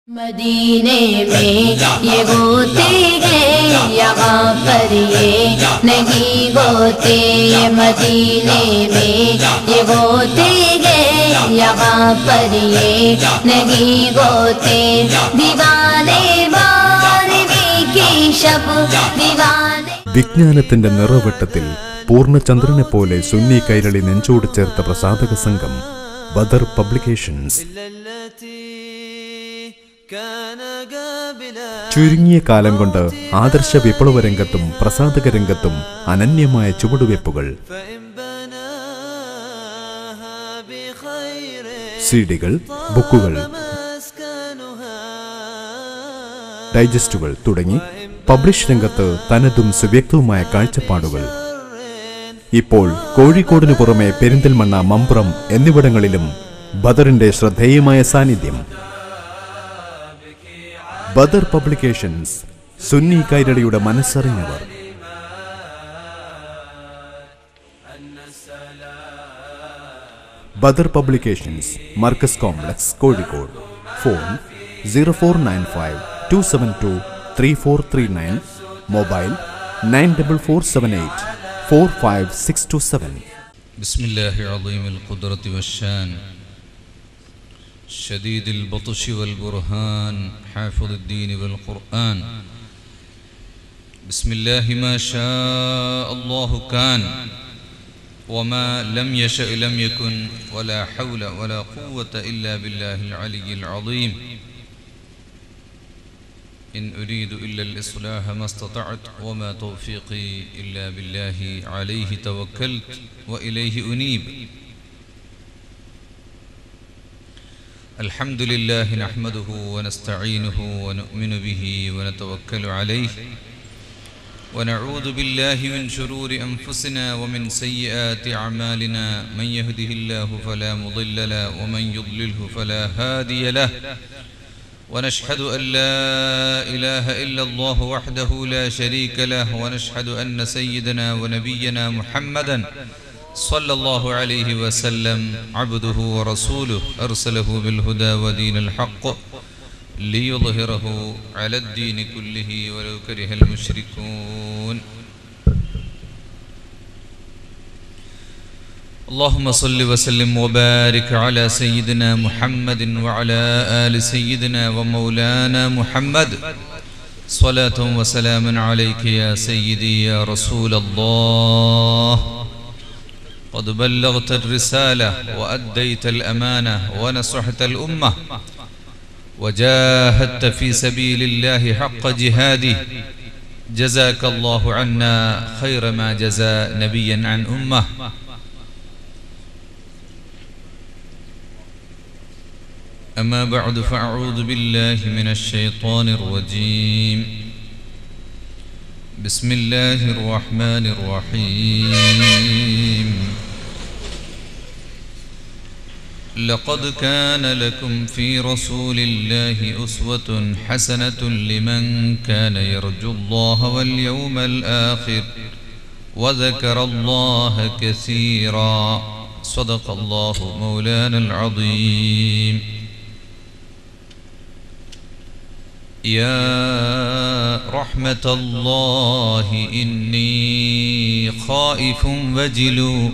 मदीने में ये गोते हैं यहाँ पर ये नहीं गोते मदीने में ये गोते हैं यहाँ पर ये नहीं गोते दीवाने बारहवीं की शब दीवाने വിജ്ഞാനത്തിന്റെ നിറവെട്ടത്തിൽ പൂർണ്ണചന്ദ്രനെ പോലെ സുന്നി കൈരളി നെഞ്ചോട് ചേർത്ത പ്രസാധക സംഘം ബദർ പബ്ലിക്കേഷൻസ് التي كان قابلا ചുരുങ്ങിയ കാലം കൊണ്ട് ആദർശ വിപ്ലവ രംഗത്തും പ്രസാധക രംഗത്തും അനന്യമായ ചുവടുവെപ്പുകൾ فإن بناها بخير സിഡികൾ ബുക്കുകൾ مسكنها ഡൈജസ്റ്റുകൾ തുടങ്ങി പബ്ലിഷ് രംഗത്ത് തനതും സുവ്യക്തവുമായ കാഴ്ചപ്പാടുകൾ ഇപ്പോൾ കോഴിക്കോടിനു പുറമെ പെരിന്തൽമണ്ണ മമ്പുറം എന്നിവിടങ്ങളിലും ബദറിന്റെ ശ്രദ്ധേയമായ സാന്നിധ്യം ബദർ പബ്ലിക്കേഷൻസ് സുന്നി കൈരളിയുടെ മനസ്സറിഞ്ഞവർ Badar publications Markaz complex Kozhikode phone zero four nine five two seven two three four three nine mobile nine double four seven eight four five six two seven بسم الله عظيم القدرة والشان شديد البطش والبرهان حافظ الدين والقرآن بسم الله ما شاء الله كان وما لم يشأ لم يكن ولا حول ولا قوة إلا بالله العلي العظيم إن أريد إلا الإصلاح ما استطعت وما توفيقي إلا بالله عليه توكلت وإليه أنيب الحمد لله نحمده ونستعينه ونؤمن به ونتوكل عليه ونعوذ بالله من شرور أنفسنا ومن سيئات أعمالنا من يهده الله فلا مضل له ومن يضلله فلا هادي له ونشهد أن لا إله إلا الله وحده لا شريك له ونشهد أن سيدنا ونبينا محمدا صلى الله عليه وسلم عبده ورسوله أرسله بالهدى ودين الحق ليظهره على الدين كله ولو كره المشركون اللهم صل وسلم وبارك على سيدنا محمد وعلى آل سيدنا ومولانا محمد صلاة وسلاما عليك يا سيدي يا رسول الله قد بلغت الرسالة وأديت الأمانة ونصحت الأمة وجاهدت في سبيل الله حق جهاده جزاك الله عنا خير ما جزى نبيا عن أمه أما بعد فأعوذ بالله من الشيطان الرجيم بسم الله الرحمن الرحيم لقد كان لكم في رسول الله أسوة حسنة لمن كان يرجو الله واليوم الآخر وذكر الله كثيرا صدق الله مولانا العظيم يا رحمة الله إني خائف وجل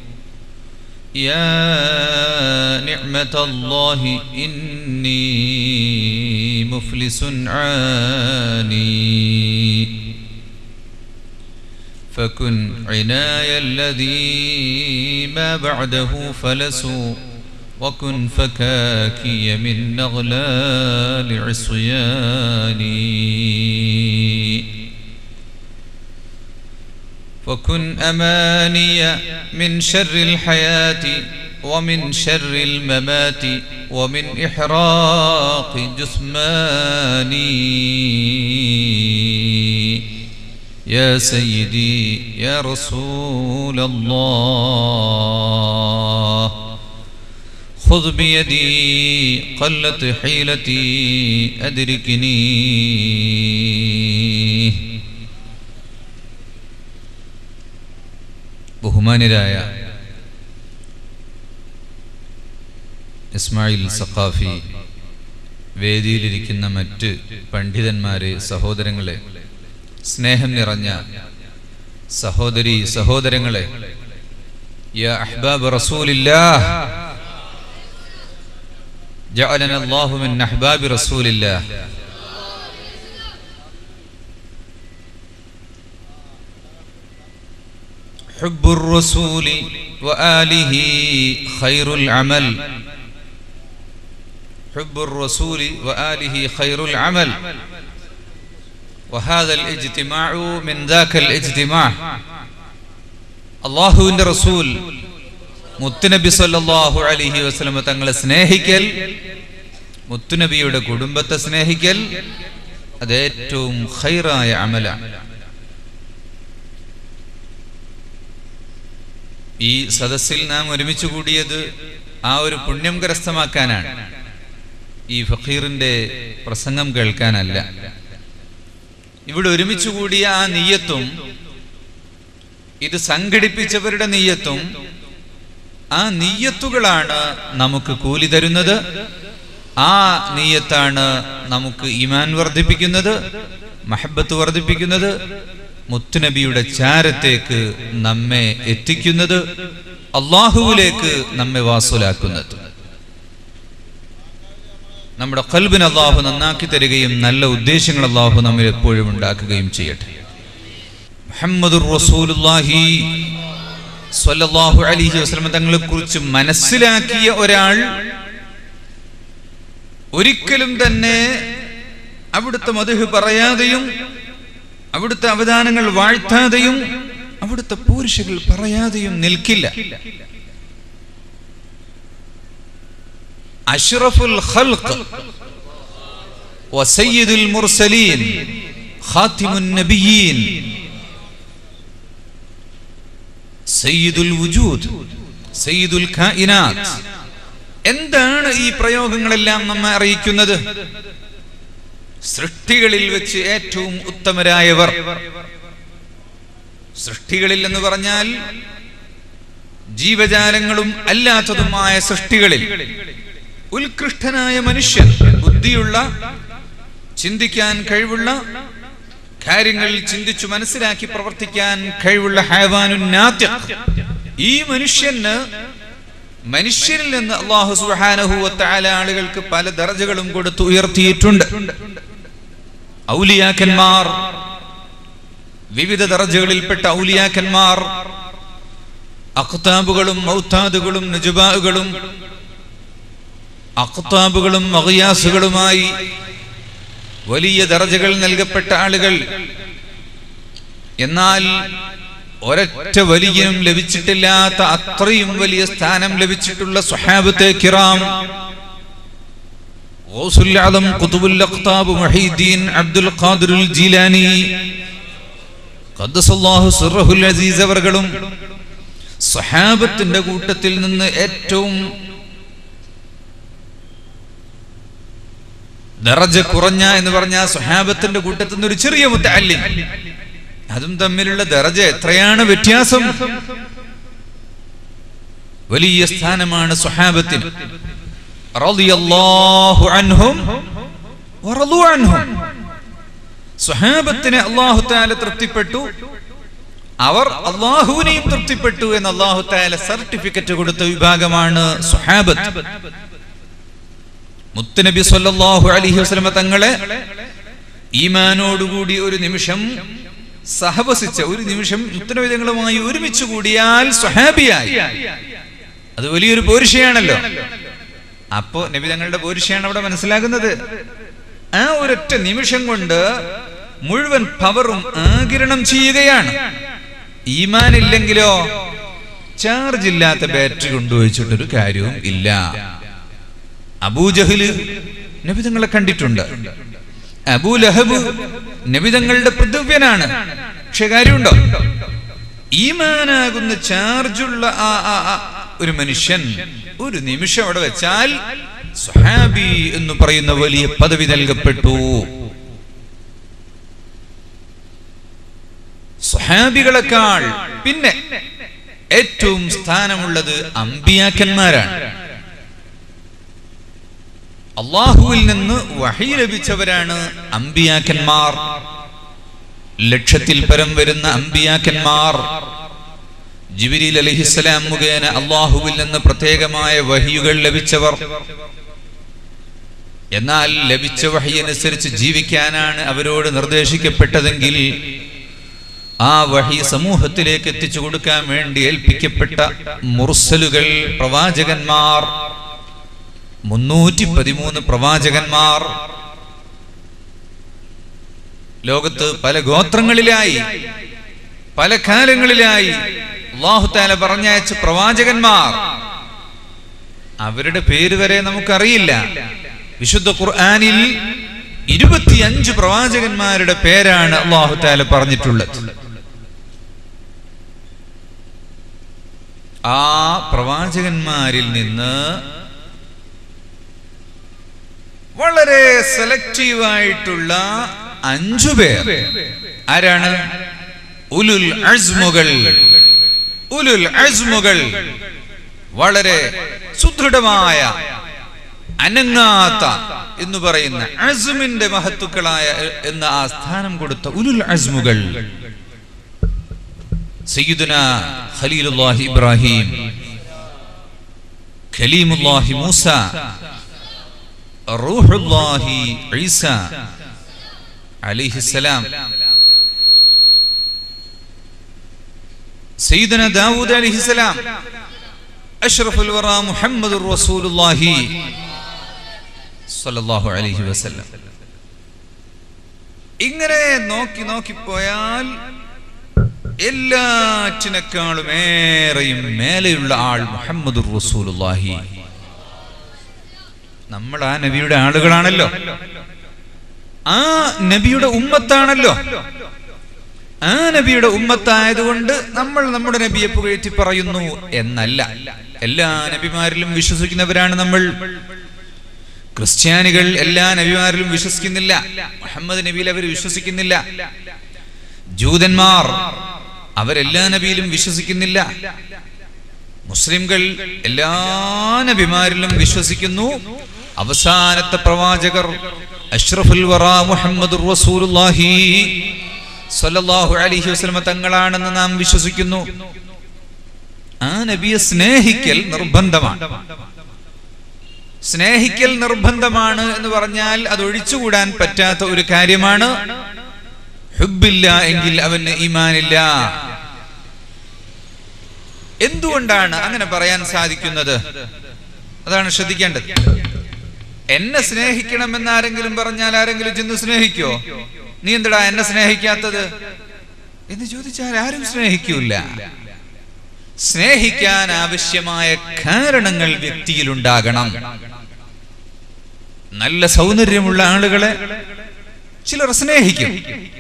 يا نعمة الله إني مفلس عاني فكن عناي الذي ما بعده فلس وكن فكاكي من نغلال عصياني فكن أماني من شر الحياة ومن شر الممات ومن إحراق جثماني يا سيدي يا رسول الله خذ بيدي قلت حيلتي أدركني ബഹുമാനരായ ഇസ്മായിൽ സഖാഫി വേദിയിലിരിക്കുന്ന മറ്റ് പണ്ഡിതന്മാരെ സഹോദരങ്ങളെ സ്നേഹം നിറഞ്ഞ സഹോദരി സഹോദരങ്ങളെ യാ അഹ്ബാബ് റസൂലില്ലാഹ് ജഅലന അല്ലാഹു മിൻ അഹ്ബാബി റസൂലില്ലാഹ് حب الرسول وآله خير العمل حب الرسول وآله خير العمل وهذا الاجتماع من ذاك الاجتماع അള്ളാഹുവിന്റെ റസൂൽ മുത്തുനബി സല്ലല്ലാഹു അലൈഹി വസല്ലമ തങ്ങളെ സ്നേഹിക്കൽ മുത്തുനബിയുടെ കുടുംബത്തെ സ്നേഹിക്കൽ അത് ഏറ്റവും ഖൈറായ അമലാണ് ഈ സദസ്സിൽ നാം ഒരുമിച്ച് കൂടിയത് ആ ഒരു പുണ്യം കരസ്ഥമാക്കാനാണ് ഈ ഫക്കീറിന്റെ പ്രസംഗം കേൾക്കാനല്ല ഇവിടെ ഒരുമിച്ച് കൂടിയ ആ നീയത്തും ഇത് സംഘടിപ്പിച്ചവരുടെ നീയത്തും ആ നീയത്തുകളാണ് നമുക്ക് കൂലി തരുന്നത് ആ നീയത്താണ് നമുക്ക് ഈമാൻ വർദ്ധിപ്പിക്കുന്നത് മഹബത്ത് വർദ്ധിപ്പിക്കുന്നത് മുത്തുനബിയുടെ ചാരത്തേക്ക് നമ്മെ എത്തിക്കുന്നത് അള്ളാഹുവിലേക്ക് നമ്മെ വാസുലാക്കുന്നത് നമ്മുടെ കൽബിന് അള്ളാഹു നന്നാക്കി തരികയും നല്ല ഉദ്ദേശങ്ങൾ അള്ളാഹു നമ്മിൽ എപ്പോഴും ഉണ്ടാക്കുകയും ചെയ്യട്ടെ മുഹമ്മദുർ റസൂലുള്ളാഹി സ്വല്ലല്ലാഹു അലൈഹി വസല്ലം തങ്ങളെ കുറിച്ച് മനസ്സിലാക്കിയ ഒരാൾ ഒരിക്കലും തന്നെ അവിടുത്തെ മധുഹ് പറയാതെയും അവിടുത്തെ അവദാനങ്ങൾ വാഴ്ത്താതെയും അവിടുത്തെ പോരുഷകൾ പറയാതെയും നിൽക്കില്ല അഷ്റഫുൽ ഖൽഖ് വസയ്യിദുൽ മുർസലീൻ ഖാതിമുൻ നബിയീൻ സയ്യിദുൽ വുജൂദ് സയ്യിദുൽ കായിനാത്ത് എന്താണ് ഈ പ്രയോഗങ്ങളെല്ലാം നമ്മെ അറിയിക്കുന്നത് സൃഷ്ടികളിൽ വെച്ച് ഏറ്റവും ഉത്തമരായവർ സൃഷ്ടികളിൽ എന്ന് പറഞ്ഞാൽ ജീവജാലങ്ങളും അല്ലാത്തതുമായ സൃഷ്ടികളിൽ ഉത്കൃഷ്ടനായ മനുഷ്യൻ ബുദ്ധിയുള്ള ചിന്തിക്കാൻ കഴിവുള്ള കാര്യങ്ങൾ ചിന്തിച്ചു മനസ്സിലാക്കി പ്രവർത്തിക്കാൻ കഴിവുള്ള ഹൈവാനുന്നാത്യ ഈ മനുഷ്യന് മനുഷ്യരിൽ നിന്ന് അള്ളാഹു സുഹാനഹുവത്തായ ആളുകൾക്ക് പല ദർജകളും കൊടുത്ത് ഉയർത്തിയിട്ടുണ്ട് ഔലിയാക്കന്മാർ വിവിധ ദർജകളിൽപ്പെട്ട ഔലിയാക്കന്മാർ അഖ്താബുകളും മൗത്താദുകളും നുജുബാവുകളും അഖ്താബുകളും മഹിയാസുകളുമായി വലിയ ദർജകൾ നൽകപ്പെട്ട ആളുകൾ എന്നാൽ ഒരൊറ്റ വലിയനും ലഭിച്ചിട്ടില്ലാത്ത അത്രയും വലിയ സ്ഥാനം ലഭിച്ചിട്ടുള്ള സുഹാബത്തെ കിറാം ഗൗസുൽ ആദം ഖുതുബുൽ അഖ്താബ് മുഹീദ്ദീൻ അബ്ദുൽ ഖാദിറുൽ ജീലാനി ഖദ്ദസല്ലാഹു സിർറഹുൽ അസീസ് അവർകളും സഹാബത്തിന്റെ കൂട്ടത്തിൽ നിന്ന് ഏറ്റവും ദറജ കുറഞ്ഞ എന്ന് പറഞ്ഞ സുഹാബത്തിന്റെ കൂട്ടത്തിൽ നിന്ന് ഒരു ചെറിയ മുത്തല്ലിം അതും തമ്മിലുള്ള ദറജ എത്രയാണ് വ്യത്യാസം വലിയ സ്ഥാനമാണ് സുഹാബത്തിന് റളിയല്ലാഹു അൻഹും വറളു അൻഹും സുഹാബത്തിനെ അള്ളാഹു താല തൃപ്തിപ്പെട്ടു അവർ അള്ളാഹുവിനെയും തൃപ്തിപ്പെട്ടു എന്ന് അള്ളാഹു താല സർട്ടിഫിക്കറ്റ് കൊടുത്ത വിഭാഗമാണ് സുഹാബത്ത് മുത്തുനബി സല്ലല്ലാഹു അലൈഹി വസല്ലമ തങ്ങളെ ഈമാനോടുകൂടി ഒരു നിമിഷം സഹവസിച്ച ഒരു നിമിഷം മുത്തുനബി തങ്ങളുമായി ഒരുമിച്ച് കൂടിയാൽ സ്വഹാബിയായി അത് വലിയൊരു പോരുഷയാണല്ലോ അപ്പോ നബി തങ്ങളുടെ പോരുഷയാണ് അവിടെ മനസ്സിലാകുന്നത് ആ ഒരൊറ്റ നിമിഷം കൊണ്ട് മുഴുവൻ പവറും ആകിരണം ചെയ്യുകയാണ് ഈമാൻ ഇല്ലെങ്കിലോ ചാർജ് ഇല്ലാത്ത ബാറ്ററി കൊണ്ടുവച്ചിട്ടൊരു കാര്യവും ഇല്ല അബൂജഹല് നബിതങ്ങളെ കണ്ടിട്ടുണ്ട് അബൂ ലഹബ് നബിതങ്ങളുടെ പൃഥവ്യനാണ് പക്ഷെ കാര്യമുണ്ടോ ഈമാനാകുന്ന ചാർജുള്ള ആ ആ ആ ഒരു മനുഷ്യൻ ഒരു നിമിഷം അവിടെ വെച്ചാൽ സുഹാബി എന്ന് പറയുന്ന വലിയ പദവി നൽകപ്പെട്ടു സുഹാബികളെക്കാൾ പിന്നെ ഏറ്റവും സ്ഥാനമുള്ളത് അമ്പിയാക്കന്മാരാണ് അള്ളാഹുവിൽ നിന്ന് വഹി ലഭിച്ചവരാണ് അമ്പിയാക്കന്മാർ ലക്ഷത്തിൽ പരം വരുന്ന അമ്പിയാക്കന്മാർ ജിബിരിൽ അലിഹിസ്സലാം മുഖേന അള്ളാഹുവിൽ നിന്ന് പ്രത്യേകമായ വഹിയുകൾ ലഭിച്ചവർ എന്നാൽ ലഭിച്ച വഹി അനുസരിച്ച് ജീവിക്കാനാണ് അവരോട് നിർദ്ദേശിക്കപ്പെട്ടതെങ്കിൽ ആ വഹി സമൂഹത്തിലേക്ക് എത്തിച്ചു കൊടുക്കാൻ വേണ്ടി ഏൽപ്പിക്കപ്പെട്ട മുർസലുകൾ പ്രവാചകന്മാർ മുന്നൂറ്റി പതിമൂന്ന് പ്രവാചകന്മാർ ലോകത്ത് പല ഗോത്രങ്ങളിലായി പല കാലങ്ങളിലായി അള്ളാഹുത്താല പറഞ്ഞയച്ച പ്രവാചകന്മാർ അവരുടെ പേര് വരെ നമുക്കറിയില്ല വിശുദ്ധ ഖുർആാനിൽ ഇരുപത്തിയഞ്ച് പ്രവാചകന്മാരുടെ പേരാണ് അള്ളാഹുത്താല പറഞ്ഞിട്ടുള്ളത് ആ പ്രവാചകന്മാരിൽ നിന്ന് വളരെ സെലക്റ്റീവായിട്ടുള്ള അഞ്ചു പേർ ആരാണ് ഉലുൽ അസ്മുകൾ ഉലുൽ അസ്മുകൾ വളരെ സുദൃഢമായ അനങ്ങാത്ത എന്ന് പറയുന്ന അസ്മിന്റെ മഹത്തുക്കളായ എന്ന ആ സ്ഥാനം കൊടുത്ത ഉലുൽ അസ്മുകൾ സയ്യിദുന ഖലീലുല്ലാഹി ഇബ്രാഹിം ഖലീമുല്ലാഹി മൂസ റൂഹുല്ലാഹി ഈസ അലിഹിസ്സലാം സയ്യിദന ദാവൂദ് അലിഹിസ്സലാം അഷ്റഫുൽ വറ മുഹമ്മദുർ റസൂലുള്ളാഹി സ്വല്ലല്ലാഹു അലൈഹി വസല്ലം ഇങ്ങനെ നോക്കി നോക്കി പോയാൽ എല്ലാറ്റിനേക്കാളും ഏറെയും മേലെയുള്ള ആൾ മുഹമ്മദുർ റസൂലുള്ളാഹി നമ്മൾ ആ നബിയുടെ ആളുകളാണല്ലോ ആ നബിയുടെ ഉമ്മത്താണല്ലോ ആ നബിയുടെ ഉമ്മത്തായതുകൊണ്ട് നമ്മൾ നമ്മുടെ നബിയെ പുകഴ്ത്തി പറയുന്നു എന്നല്ല എല്ലാ നബിമാരിലും വിശ്വസിക്കുന്നവരാണ് നമ്മൾ ക്രിസ്ത്യാനികൾ എല്ലാ നബിമാരിലും വിശ്വസിക്കുന്നില്ല മുഹമ്മദ് നബിയിൽ അവർ വിശ്വസിക്കുന്നില്ല ജൂതന്മാർ അവരെല്ലാ നബിയിലും വിശ്വസിക്കുന്നില്ല മുസ്ലിംകൾ എല്ലാ നബിമാരിലും വിശ്വസിക്കുന്നു അവസാനത്തെ പ്രവാചകർ അഷ്റഫുൽ വറ മുഹമ്മദ് റസൂലുള്ളാഹി സ്വല്ലല്ലാഹു അലൈഹി വസല്ലമ തങ്ങളാണെന്ന് നാം വിശ്വസിക്കുന്നു ആ നബിയെ സ്നേഹിക്കൽ നിർബന്ധമാണ് സ്നേഹിക്കൽ നിർബന്ധമാണ് എന്ന് പറഞ്ഞാൽ അത് ഒഴിച്ചുകൂടാൻ പറ്റാത്ത ഒരു കാര്യമാണ് ഹുബില്ല എങ്കിൽ അവന് ഈമാനില്ല എന്തുകൊണ്ടാണ് അങ്ങനെ പറയാൻ സാധിക്കുന്നത് അതാണ് ശ്രദ്ധിക്കേണ്ടത് എന്നെ സ്നേഹിക്കണമെന്ന് ആരെങ്കിലും പറഞ്ഞാൽ ആരെങ്കിലും ചെന്ന് സ്നേഹിക്കോ നീ എന്തിടാ എന്നെ സ്നേഹിക്കാത്തത് എന്ന് ചോദിച്ചാൽ ആരും സ്നേഹിക്കൂല സ്നേഹിക്കാൻ ആവശ്യമായ കാരണങ്ങൾ വ്യക്തിയിൽ ഉണ്ടാകണം നല്ല സൗന്ദര്യമുള്ള ആളുകളെ ചിലർ സ്നേഹിക്കും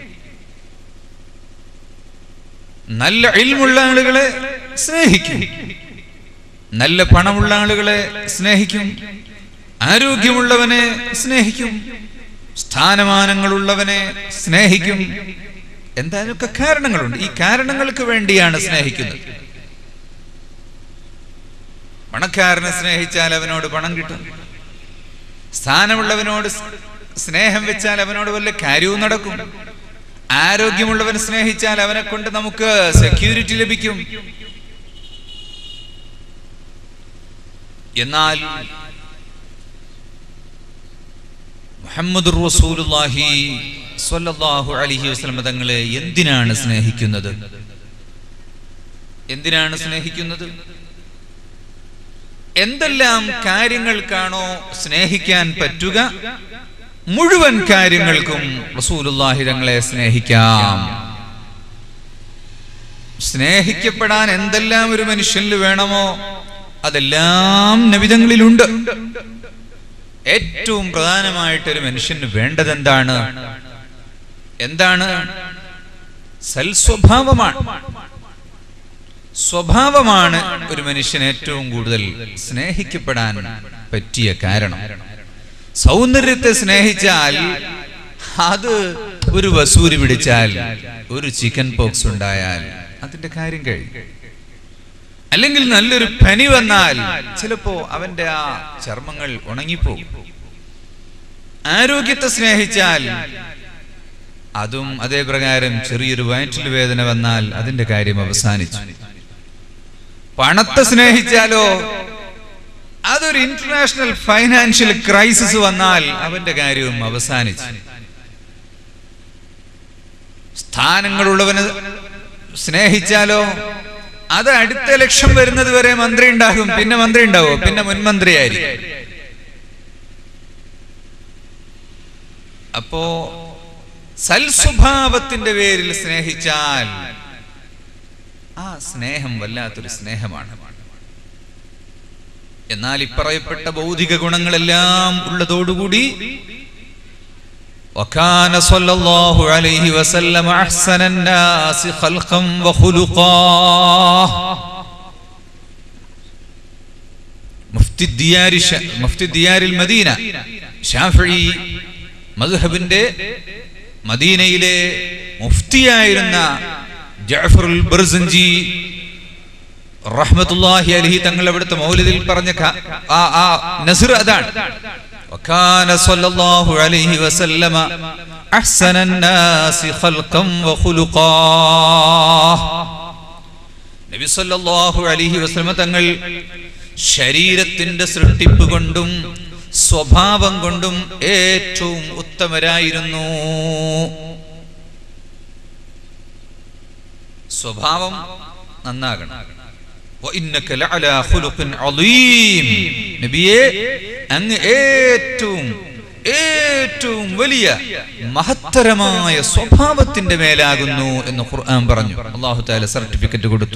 നല്ല ഇൽമുള്ള ആളുകളെ സ്നേഹിക്കും നല്ല പണമുള്ള ആളുകളെ സ്നേഹിക്കും ആരോഗ്യമുള്ളവനെ സ്നേഹിക്കും സ്ഥാനമാനങ്ങളുള്ളവനെ സ്നേഹിക്കും എന്തായാലും കാരണങ്ങളുണ്ട് ഈ കാരണങ്ങൾക്ക് വേണ്ടിയാണ് സ്നേഹിക്കുന്നത് പണക്കാരനെ സ്നേഹിച്ചാൽ അവനോട് പണം കിട്ടും സ്ഥാനമുള്ളവനോട് സ്നേഹം വെച്ചാൽ അവനോട് വല്ല കാര്യവും നടക്കും ആരോഗ്യമുള്ളവൻ സ്നേഹിച്ചാൽ അവനെ കൊണ്ട് നമുക്ക് സെക്യൂരിറ്റി ലഭിക്കും എന്നാൽ മുഹമ്മദ് റസൂലുള്ളാഹി സ്വല്ലല്ലാഹു അലൈഹി വസല്ലം തങ്ങളെ എന്തിനാണ് സ്നേഹിക്കുന്നത് എന്തിനാണ് സ്നേഹിക്കുന്നത് എന്തെല്ലാം കാര്യങ്ങൾക്കാണോ സ്നേഹിക്കാൻ പറ്റുക മുഴുവൻ കാര്യങ്ങൾക്കും റസൂലുള്ളാഹി തങ്ങളെ സ്നേഹിക്കാം സ്നേഹിക്കപ്പെടാൻ എന്തെല്ലാം ഒരു മനുഷ്യനിൽ വേണമോ അതെല്ലാം നബിതങ്ങളിലുണ്ട് ഏറ്റവും പ്രധാനമായിട്ട് ഒരു മനുഷ്യന് വേണ്ടത് എന്താണ് എന്താണ് സൽസ്വഭാവമാണ് സ്വഭാവമാണ് ഒരു മനുഷ്യൻ ഏറ്റവും കൂടുതൽ സ്നേഹിക്കപ്പെടാൻ പറ്റിയ കാരണം സൗന്ദര്യത്തെ സ്നേഹിച്ചാൽ അത് ഒരു വസൂരി പിടിച്ചാൽ ഒരു ചിക്കൻ പോക്സ് ഉണ്ടായാൽ അതിന്റെ കാര്യം കഴിയും അല്ലെങ്കിൽ നല്ലൊരു പനി വന്നാൽ ചിലപ്പോ അവന്റെ ആ ചർമ്മങ്ങൾ ഉണങ്ങിപ്പോകും ആരോഗ്യത്തെ സ്നേഹിച്ചാൽ അതും അതേ പ്രകാരം ചെറിയൊരു വയറ്റിൽ വേദന വന്നാൽ അതിന്റെ കാര്യം അവസാനിച്ചു പണത്തെ സ്നേഹിച്ചാലോ അതൊരു ഇന്റർനാഷണൽ ഫൈനാൻഷ്യൽ ക്രൈസിസ് വന്നാൽ അവന്റെ കാര്യവും അവസാനിച്ചു സ്ഥാനങ്ങളുള്ളവന് സ്നേഹിച്ചാലോ അത് അടുത്ത ലക്ഷം വരുന്നത് വരെ മന്ത്രി ഉണ്ടാകും പിന്നെ മന്ത്രി ഉണ്ടാവോ പിന്നെ മുൻമന്ത്രിയായിരിക്കും അപ്പോ സൽസ്വഭാവത്തിന്റെ പേരിൽ സ്നേഹിച്ചാൽ ആ സ്നേഹം വല്ലാത്തൊരു സ്നേഹമാണ് എന്നാൽ ഇപ്പറയപ്പെട്ട ഭൗതിക ഗുണങ്ങളെല്ലാം ഉള്ളതോടുകൂടി وكان صلى الله عليه وسلم أحسن الناس خلقا وخلقا മുഫ്തി ദിയാരി ഷ- മുഫ്തി ദിയാരിൽ മദീന ഷാഫി മദ്ഹബിന്റെ മദീനയിലെ മുഫ്തിയായിരുന്ന ജഅഫറുൽ ബർസഞ്ചി റഹ്മത്തുള്ളാഹി അലഹി തങ്ങൾ അവിടുത്തെ മൗലിദിൽ പറഞ്ഞ ക- ആ ആ നസ്ർ അതാണ് وكان صلى الله عليه وسلم أحسن الناس خلقا وخلقا നബി സല്ലല്ലാഹു അലൈഹി വസല്ലമ തങ്ങൾ ശരീരത്തിന്റെ സൃഷ്ടിപ്പ് കൊണ്ടും സ്വഭാവം കൊണ്ടും ഏറ്റവും ഉത്തമരായിരുന്നു സ്വഭാവം നന്നാകണം وإنك لعلى خلق عظيم നബിയെ അങ്ങ് ഏറ്റവും ഏറ്റവും വലിയ മഹത്തരമായ സ്വഭാവത്തിന്റെ മേലാകുന്നു എന്ന് ഖുർആൻ പറഞ്ഞു അള്ളാഹു താല സർട്ടിഫിക്കറ്റ് കൊടുത്തു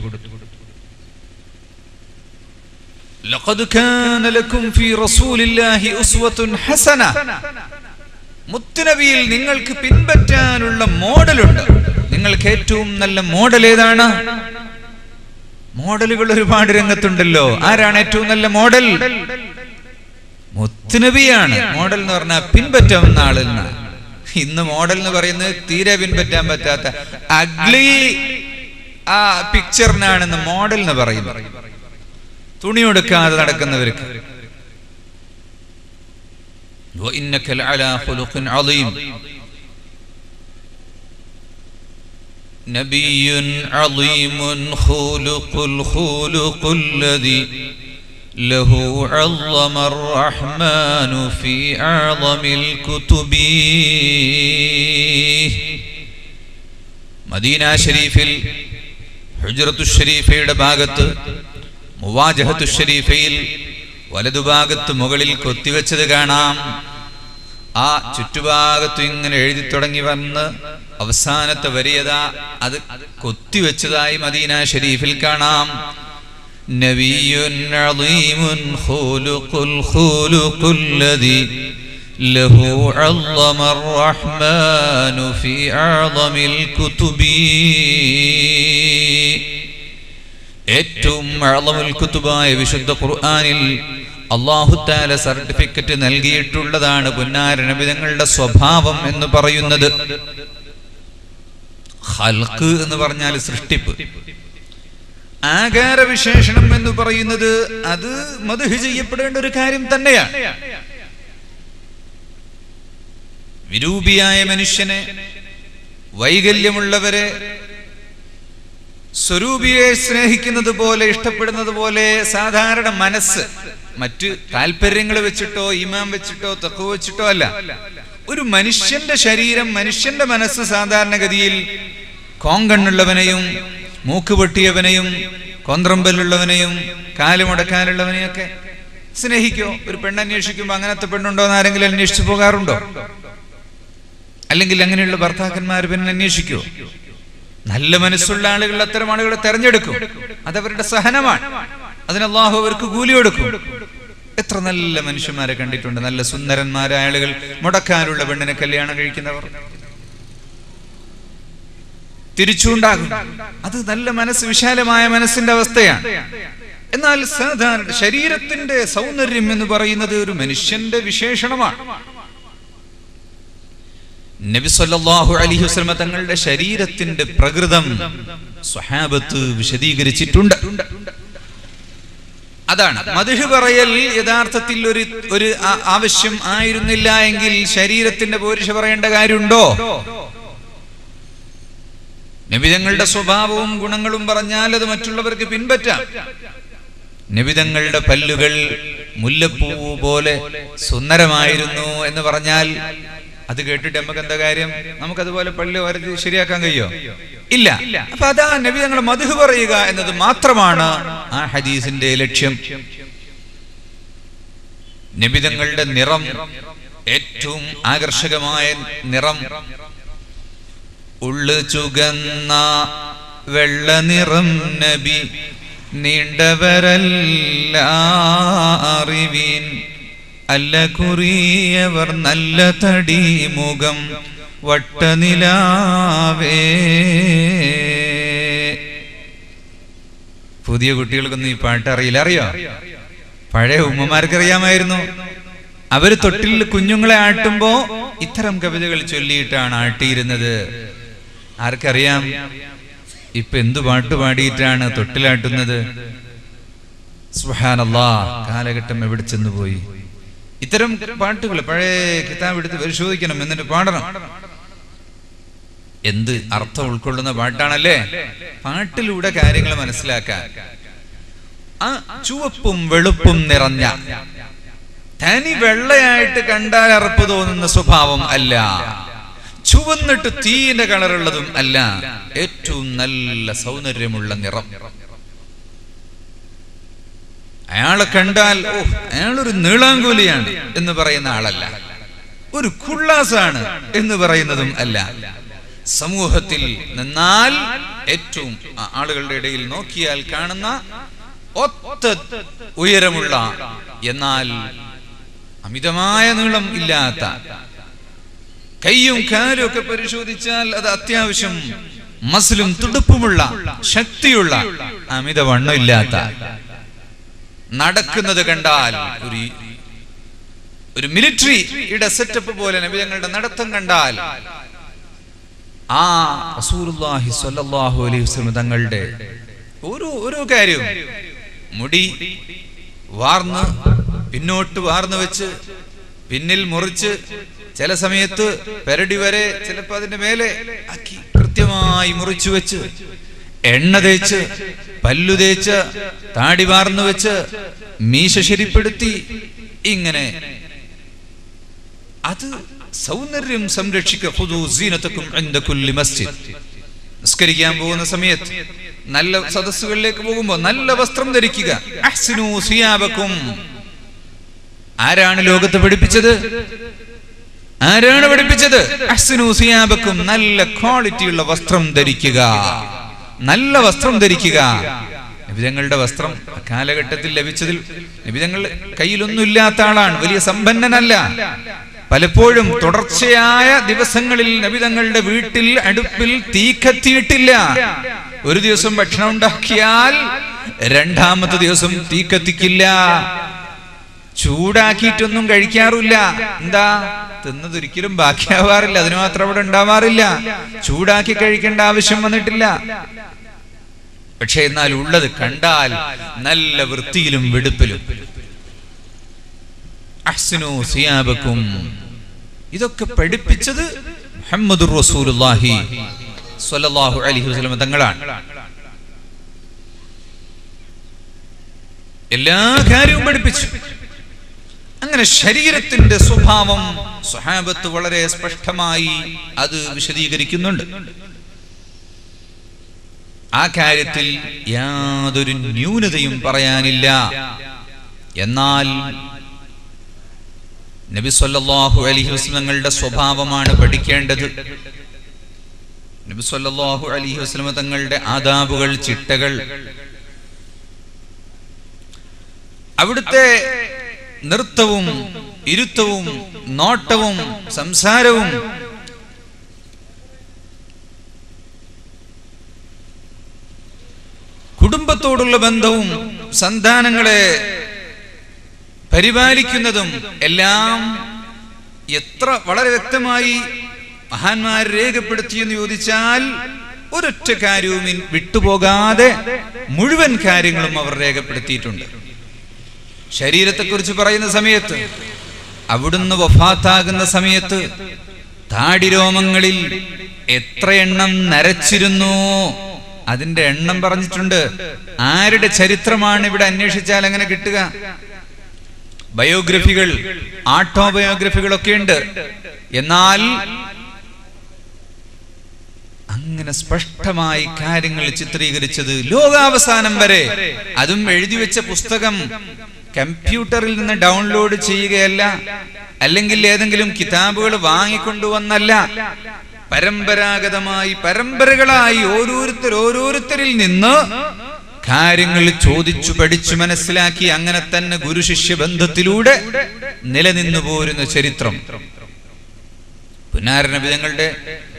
لقد كان لكم في رسول الله أسوة حسنة മുത്തുനബിയിൽ നിങ്ങൾക്ക് പിൻപറ്റാനുള്ള മോഡലുണ്ട് നിങ്ങൾക്ക് ഏറ്റവും നല്ല മോഡൽ ഏതാണ് മോഡലുകൾ ഒരുപാട് രംഗത്തുണ്ടല്ലോ ആരാണ് ഏറ്റവും നല്ല മോഡൽ മുത്തുനബിയാണ് മോഡൽ എന്ന് പറഞ്ഞാൽ പിൻപറ്റാവുന്ന ആളിൽ നിന്ന് ഇന്ന് മോഡൽ എന്ന് പറയുന്നത് തീരെ പിൻപറ്റാൻ പറ്റാത്ത അഗ്ലി ആ പിക്ചറിനാണ് ഇന്ന് മോഡൽ എന്ന് പറയുന്നത് തുണി കൊടുക്കാതെ നടക്കുന്നവർക്ക് وإنك لعلى خلق عظيم نبي عظيم خلق الخلق الذي له عظم الرحمن في أعظم الكتب മദീന ഷരീഫിൽ ഹുജ്റത്തു ഷരീഫയുടെ ഭാഗത്ത് മുവാജഹത്തു ഷരീഫയിൽ വലതുഭാഗത്ത് മുകളിൽ കൊത്തിവെച്ചത് കാണാം ആ ചുറ്റുഭാഗത്തും ഇങ്ങനെ എഴുതി തുടങ്ങി വന്ന് അവസാനത്തെ വരിയതാ അത് കൊത്തിവെച്ചതായി മദീന ഷരീഫിൽ കാണാം നബിയുൻ അളീമുൻ ഖുലുഖുൽ ഖുലുഖുൽ ലദി ലഹു അള്ളമ الرحمن في أعظم الكتب ഏറ്റവും അളമുൽ കുത്തുബായ വിശുദ്ധ ഖുർആനിൽ അള്ളാഹുത്താല സർട്ടിഫിക്കറ്റ് നൽകിയിട്ടുള്ളതാണ് പുന്നാര നബിതങ്ങളുടെ സ്വഭാവം എന്ന് പറയുന്നത് ഹൽക്ക് എന്ന് പറഞ്ഞാൽ സൃഷ്ടിപ്പ് ആകാര വിശേഷണം എന്ന് പറയുന്നത് അത് മധുഹ് ചെയ്യപ്പെടേണ്ട ഒരു കാര്യം തന്നെയാണ് വിരൂപിയായ മനുഷ്യനെ വൈകല്യമുള്ളവരെ സ്വരൂപിയെ സ്നേഹിക്കുന്നത് പോലെ ഇഷ്ടപ്പെടുന്നത് പോലെ സാധാരണ മനസ്സ് മറ്റ് താല്പര്യങ്ങൾ വെച്ചിട്ടോ ഇമാം വെച്ചിട്ടോ തക്കു വെച്ചിട്ടോ അല്ല ഒരു മനുഷ്യന്റെ ശരീരം മനുഷ്യന്റെ മനസ്സ് സാധാരണഗതിയിൽ കോങ്കണ്ണുള്ളവനെയും മൂക്ക് പൊട്ടിയവനെയും കൊന്ത്രമ്പലുള്ളവനെയും കാലുമുടക്കാനുള്ളവനെയും ഒക്കെ സ്നേഹിക്കോ ഒരു പെണ്ണ് അന്വേഷിക്കുമ്പോ അങ്ങനത്തെ പെണ്ണുണ്ടോ എന്ന് ആരെങ്കിലും അന്വേഷിച്ചു പോകാറുണ്ടോ അല്ലെങ്കിൽ അങ്ങനെയുള്ള ഭർത്താക്കന്മാർ പിന്നെ അന്വേഷിക്കോ നല്ല മനസ്സുള്ള ആളുകൾ അത്തരം ആളുകളെ തെരഞ്ഞെടുക്കും അതവരുടെ സഹനമാണ് അതിന് അള്ളാഹു അവർക്ക് കൂലി കൊടുക്കും എത്ര നല്ല മനുഷ്യന്മാരെ കണ്ടിട്ടുണ്ട് നല്ല സുന്ദരന്മാരായ ആളുകൾ മുടക്കാനുള്ള പെണ്ണിനെ കല്യാണം കഴിക്കുന്നവർ തിരിച്ചുണ്ടാകും അത് നല്ല മനസ്സ് വിശാലമായ മനസ്സിന്റെ അവസ്ഥയാണ് എന്നാൽ സാധാരണ ശരീരത്തിന്റെ സൗന്ദര്യം എന്ന് പറയുന്നത് ഒരു മനുഷ്യന്റെ വിശേഷണമാണ് നബി സല്ലല്ലാഹു അലൈഹി വസല്ലമ തങ്ങളുടെ ശരീരത്തിന്റെ പ്രകൃതം സ്വഹാബത്ത് വിശദീകരിച്ചിട്ടുണ്ട് അതാണ് മധുഹ് പറയൽ യഥാർത്ഥത്തിൽ ഒരു ഒരു ആ- ആവശ്യം ആയിരുന്നില്ല എങ്കിൽ ശരീരത്തിന്റെ പോരിഷ പറയേണ്ട കാര്യമുണ്ടോ നബിതങ്ങളുടെ സ്വഭാവവും ഗുണങ്ങളും പറഞ്ഞാൽ അത് മറ്റുള്ളവർക്ക് പിൻപറ്റാം നബിതങ്ങളുടെ പല്ലുകൾ മുല്ലപ്പൂ പോലെ സുന്ദരമായിരുന്നു എന്ന് പറഞ്ഞാൽ അത് കേട്ടിട്ട് നമുക്ക് എന്താ കാര്യം നമുക്കതുപോലെ പല്ല് വരച്ച് ശരിയാക്കാൻ കഴിയോ ഇല്ല അപ്പൊ അതാ നബി തങ്ങൾ മധു പറയുക എന്നത് മാത്രമാണ് ആ ഹദീസിന്റെ ലക്ഷ്യം നബിതങ്ങളുടെ നിറം ഏറ്റവും ആകർഷകമായ നിറം ഉള്ളു ചുകന്ന വെള്ള നിറം നബി നീണ്ടവരല്ല അറിവീൻ അല്ല കുറിയവർ നല്ല തടി മുഖം വട്ടനിലാവേ പുതിയ കുട്ടികൾക്കൊന്നും ഈ പാട്ട് അറിയില്ല അറിയോ പഴയ ഉമ്മമാർക്ക് അറിയാമായിരുന്നു അവര് തൊട്ടിൽ കുഞ്ഞുങ്ങളെ ആട്ടുമ്പോ ഇത്തരം കവിതകൾ ചൊല്ലിയിട്ടാണ് ആട്ടിയിരുന്നത് ആർക്കറിയാം ഇപ്പൊ എന്തു പാട്ട് പാടിയിട്ടാണ് തൊട്ടിലാട്ടുന്നത് സുഹാനല്ലാ കാലഘട്ടം എവിടെ ചെന്നു പോയി ഇത്തരം പാട്ടുകൾ പഴയ കിതാബ് എടുത്ത് പരിശോധിക്കണം എന്നിട്ട് പാടണം എന്ത് അർത്ഥം ഉൾക്കൊള്ളുന്ന പാട്ടാണല്ലേ പാട്ടിലൂടെ കാര്യങ്ങൾ മനസ്സിലാക്കാൻ ആ ചുവപ്പും വെളുപ്പും നിറഞ്ഞ തനി വെള്ളയായിട്ട് കണ്ടാൽ അറപ്പ് തോന്നുന്ന സ്വഭാവം അല്ല ചുവന്നിട്ട് തീന്റെ കളറുള്ളതും അല്ല ഏറ്റവും നല്ല സൗന്ദര്യമുള്ള നിറം അയാളെ കണ്ടാൽ ഓ അയാളൊരു നീളാങ്കൂലിയാണ് എന്ന് പറയുന്ന ആളല്ല ഒരു കുള്ളാസാണ് എന്ന് പറയുന്നതും അല്ല സമൂഹത്തിൽ നിന്നാൽ ഏറ്റവും ആ ആളുകളുടെ ഇടയിൽ നോക്കിയാൽ കാണുന്ന ഒത്ത ഉയരമുള്ള എന്നാൽ അമിതമായ നീളം ഇല്ലാത്ത കൈയും കാലും ഒക്കെ പരിശോധിച്ചാൽ അത് അത്യാവശ്യം മസിലും തുടുപ്പുമുള്ള ശക്തിയുള്ള അമിത വണ്ണമില്ലാത്ത നടക്കുന്നത് കണ്ടാൽ ഒരു ഒരു മിലിറ്ററിയുടെ സെറ്റപ്പ് പോലെ നബിതങ്ങളുടെ നടത്തം കണ്ടാൽ ആ റസൂലുള്ളാഹി സ്വല്ലല്ലാഹു അലൈഹി വസല്ലം തങ്ങളുടെ ഓരോ ഓരോ കാര്യവും മുടി വാർന്ന് പിന്നോട്ട് വാർന്നു വെച്ച് പിന്നിൽ മുറിച്ച് ചില സമയത്ത് പെരടി വരെ ചിലപ്പോ അതിന്റെ മേലെ ആക്കി കൃത്യമായി മുറിച്ചു വെച്ച് എണ്ണ തേച്ച് പല്ലു തേച്ച് താടി വാർന്നു വെച്ച് മീശ ശരിപ്പെടുത്തി ഇങ്ങനെ അത് സൗന്ദര്യം സംരക്ഷിക്കുക ഖുദൂ സീനത്തക്കും ഇൻദ കുല്ലി മസ്ജിദ് നിസ്കരിക്കാൻ പോകുന്ന സമയത്ത് നല്ല സദസ്സുകളിലേക്ക് പോകുമ്പോൾ നല്ല വസ്ത്രം ധരിക്കുക അഹ്സിനൂ സിയാബക്കും ആരാണ് ലോകത്ത് പഠിപ്പിച്ചത് ആരാണ് പഠിപ്പിച്ചത് അഹ്സിനൂ സിയാബക്കും നല്ല ക്വാളിറ്റിയുള്ള വസ്ത്രം ധരിക്കുക നല്ല വസ്ത്രം ധരിക്കുക നബിതങ്ങളുടെ വസ്ത്രം കാലഘട്ടത്തിൽ ലഭിച്ചതിൽ നബിതങ്ങൾ കയ്യിലൊന്നും ഇല്ലാത്ത ആളാണ് വലിയ സമ്പന്നനല്ല പലപ്പോഴും തുടർച്ചയായ ദിവസങ്ങളിൽ നബിതങ്ങളുടെ വീട്ടിൽ അടുപ്പിൽ തീ കത്തിയിട്ടില്ല ഒരു ദിവസം ഭക്ഷണം ഉണ്ടാക്കിയാൽ രണ്ടാമത്തെ ദിവസം തീ കത്തിക്കില്ല ചൂടാക്കിയിട്ടൊന്നും കഴിക്കാറില്ല എന്താ തിന്നതൊരിക്കലും ബാക്കിയാവാറില്ല അതിന് മാത്രം അവിടെ ഉണ്ടാവാറില്ല ചൂടാക്കി കഴിക്കേണ്ട ആവശ്യം വന്നിട്ടില്ല പക്ഷെ എന്നാൽ ഉള്ളത് കണ്ടാൽ നല്ല വൃത്തിയിലും വെടുപ്പിലും അഹ്സിനു സിയാബക്കും ഇതൊക്കെ പഠിപ്പിച്ചത് മുഹമ്മദ് റസൂലുള്ളാഹി സ്വല്ലല്ലാഹു അലൈഹി വസല്ലം തങ്ങളാണ് എല്ലാ കാര്യവും പഠിപ്പിച്ചു അങ്ങനെ ശരീരത്തിന്റെ സ്വഭാവം സ്വഹാബത്ത് വളരെ സ്പഷ്ടമായി അത് വിശദീകരിക്കുന്നുണ്ട് ആ കാര്യത്തിൽ യാതൊരു ന്യൂനതയും പറയാനില്ല എന്നാൽ നബി സല്ലല്ലാഹു അലൈഹി വസല്ലമയുടെ സ്വഭാവമാണ് പഠിക്കേണ്ടത് നബി സല്ലല്ലാഹു അലൈഹി വസല്ലമ തങ്ങളുടെ ആദാബുകൾ ചിട്ടകൾ അവിടുത്തെ നൃത്തവും ഇരുത്തവും നോട്ടവും സംസാരവും കുടുംബത്തോടുള്ള ബന്ധവും സന്താനങ്ങളെ പരിപാലിക്കുന്നതും എല്ലാം എത്ര വളരെ വ്യക്തമായി മഹാന്മാർ രേഖപ്പെടുത്തിയെന്ന് ചോദിച്ചാൽ ഒരൊറ്റ കാര്യവും ഇൻ- വിട്ടുപോകാതെ മുഴുവൻ കാര്യങ്ങളും അവർ രേഖപ്പെടുത്തിയിട്ടുണ്ട് ശരീരത്തെക്കുറിച്ച് പറയുന്ന സമയത്ത് അവിടുന്ന് വഫാത്താകുന്ന സമയത്ത് താടിരോമങ്ങളിൽ എത്ര എണ്ണം നരച്ചിരുന്നു അതിന്റെ എണ്ണം പറഞ്ഞിട്ടുണ്ട് ആരുടെ ചരിത്രമാണ് ഇവിടെ അന്വേഷിച്ചാൽ അങ്ങനെ കിട്ടുക ബയോഗ്രഫികൾ ആട്ടോബയോഗ്രഫികളൊക്കെ ഉണ്ട് എന്നാൽ അങ്ങനെ സ്പഷ്ടമായി കാര്യങ്ങൾ ചിത്രീകരിച്ചത് ലോകാവസാനം വരെ അതും എഴുതി വെച്ച പുസ്തകം കമ്പ്യൂട്ടറിൽ നിന്ന് ഡൗൺലോഡ് ചെയ്യുകയല്ല അല്ലെങ്കിൽ ഏതെങ്കിലും കിതാബുകൾ വാങ്ങിക്കൊണ്ടുവന്നല്ല പരമ്പരാഗതമായി പരമ്പരകളായി ഓരോരുത്തർ ഓരോരുത്തരിൽ നിന്ന് കാര്യങ്ങൾ ചോദിച്ചു പഠിച്ചു മനസ്സിലാക്കി അങ്ങനെ തന്നെ ഗുരുശിഷ്യ ബന്ധത്തിലൂടെ നിലനിന്നു പോരുന്ന ചരിത്രം പുനാരനബിതങ്ങളുടെ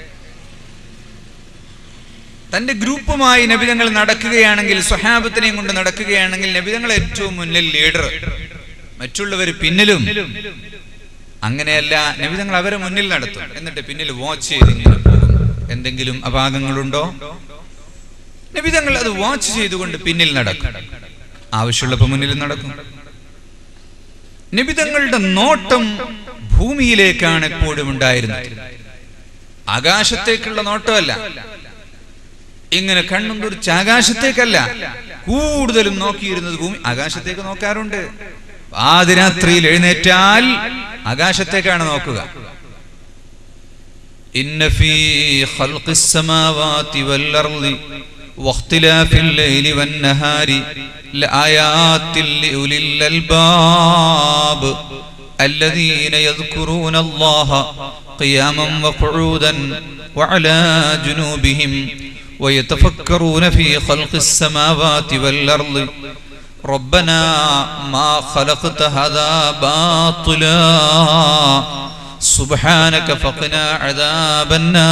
തന്റെ ഗ്രൂപ്പുമായി നബിതങ്ങൾ നടക്കുകയാണെങ്കിൽ സ്വഹാബത്തിനെയും കൊണ്ട് നടക്കുകയാണെങ്കിൽ നബിതങ്ങൾ ഏറ്റവും മുന്നിൽ ലീഡർ മറ്റുള്ളവർ പിന്നിലും അങ്ങനെയല്ല നബിതങ്ങൾ അവരെ മുന്നിൽ നടത്തും എന്നിട്ട് പിന്നിൽ വാച്ച് ചെയ്ത് ഇങ്ങനെ പോകും എന്തെങ്കിലും അപാകങ്ങളുണ്ടോ നബിതങ്ങൾ അത് വാച്ച് ചെയ്തുകൊണ്ട് പിന്നിൽ നടക്കും ആവശ്യമുള്ളപ്പോ മുന്നിൽ നടക്കും നിബിതങ്ങളുടെ നോട്ടം ഭൂമിയിലേക്കാണ് എപ്പോഴും ഉണ്ടായിരുന്നത് ആകാശത്തേക്കുള്ള നോട്ടമല്ല ഇങ്ങനെ കണ്ണും തുറിച്ച് ആകാശത്തേക്കല്ല കൂടുതലും നോക്കിയിരുന്നത് ഭൂമി ആകാശത്തേക്ക് നോക്കാറുണ്ട് ആദിരാത്രിയിൽ എഴുന്നേറ്റാൽ ആകാശത്തേക്കാണ് നോക്കുക إن في خلق السماوات والأرض واختلاف الليل والنهار لآيات لأولي الألباب الذين يذكرون الله قياما وقعودا وعلى جنوبهم ويتفكرون في خلق السماوات والأرض ربنا ما خلقت هذا باطلا سبحانك فقنا عذاب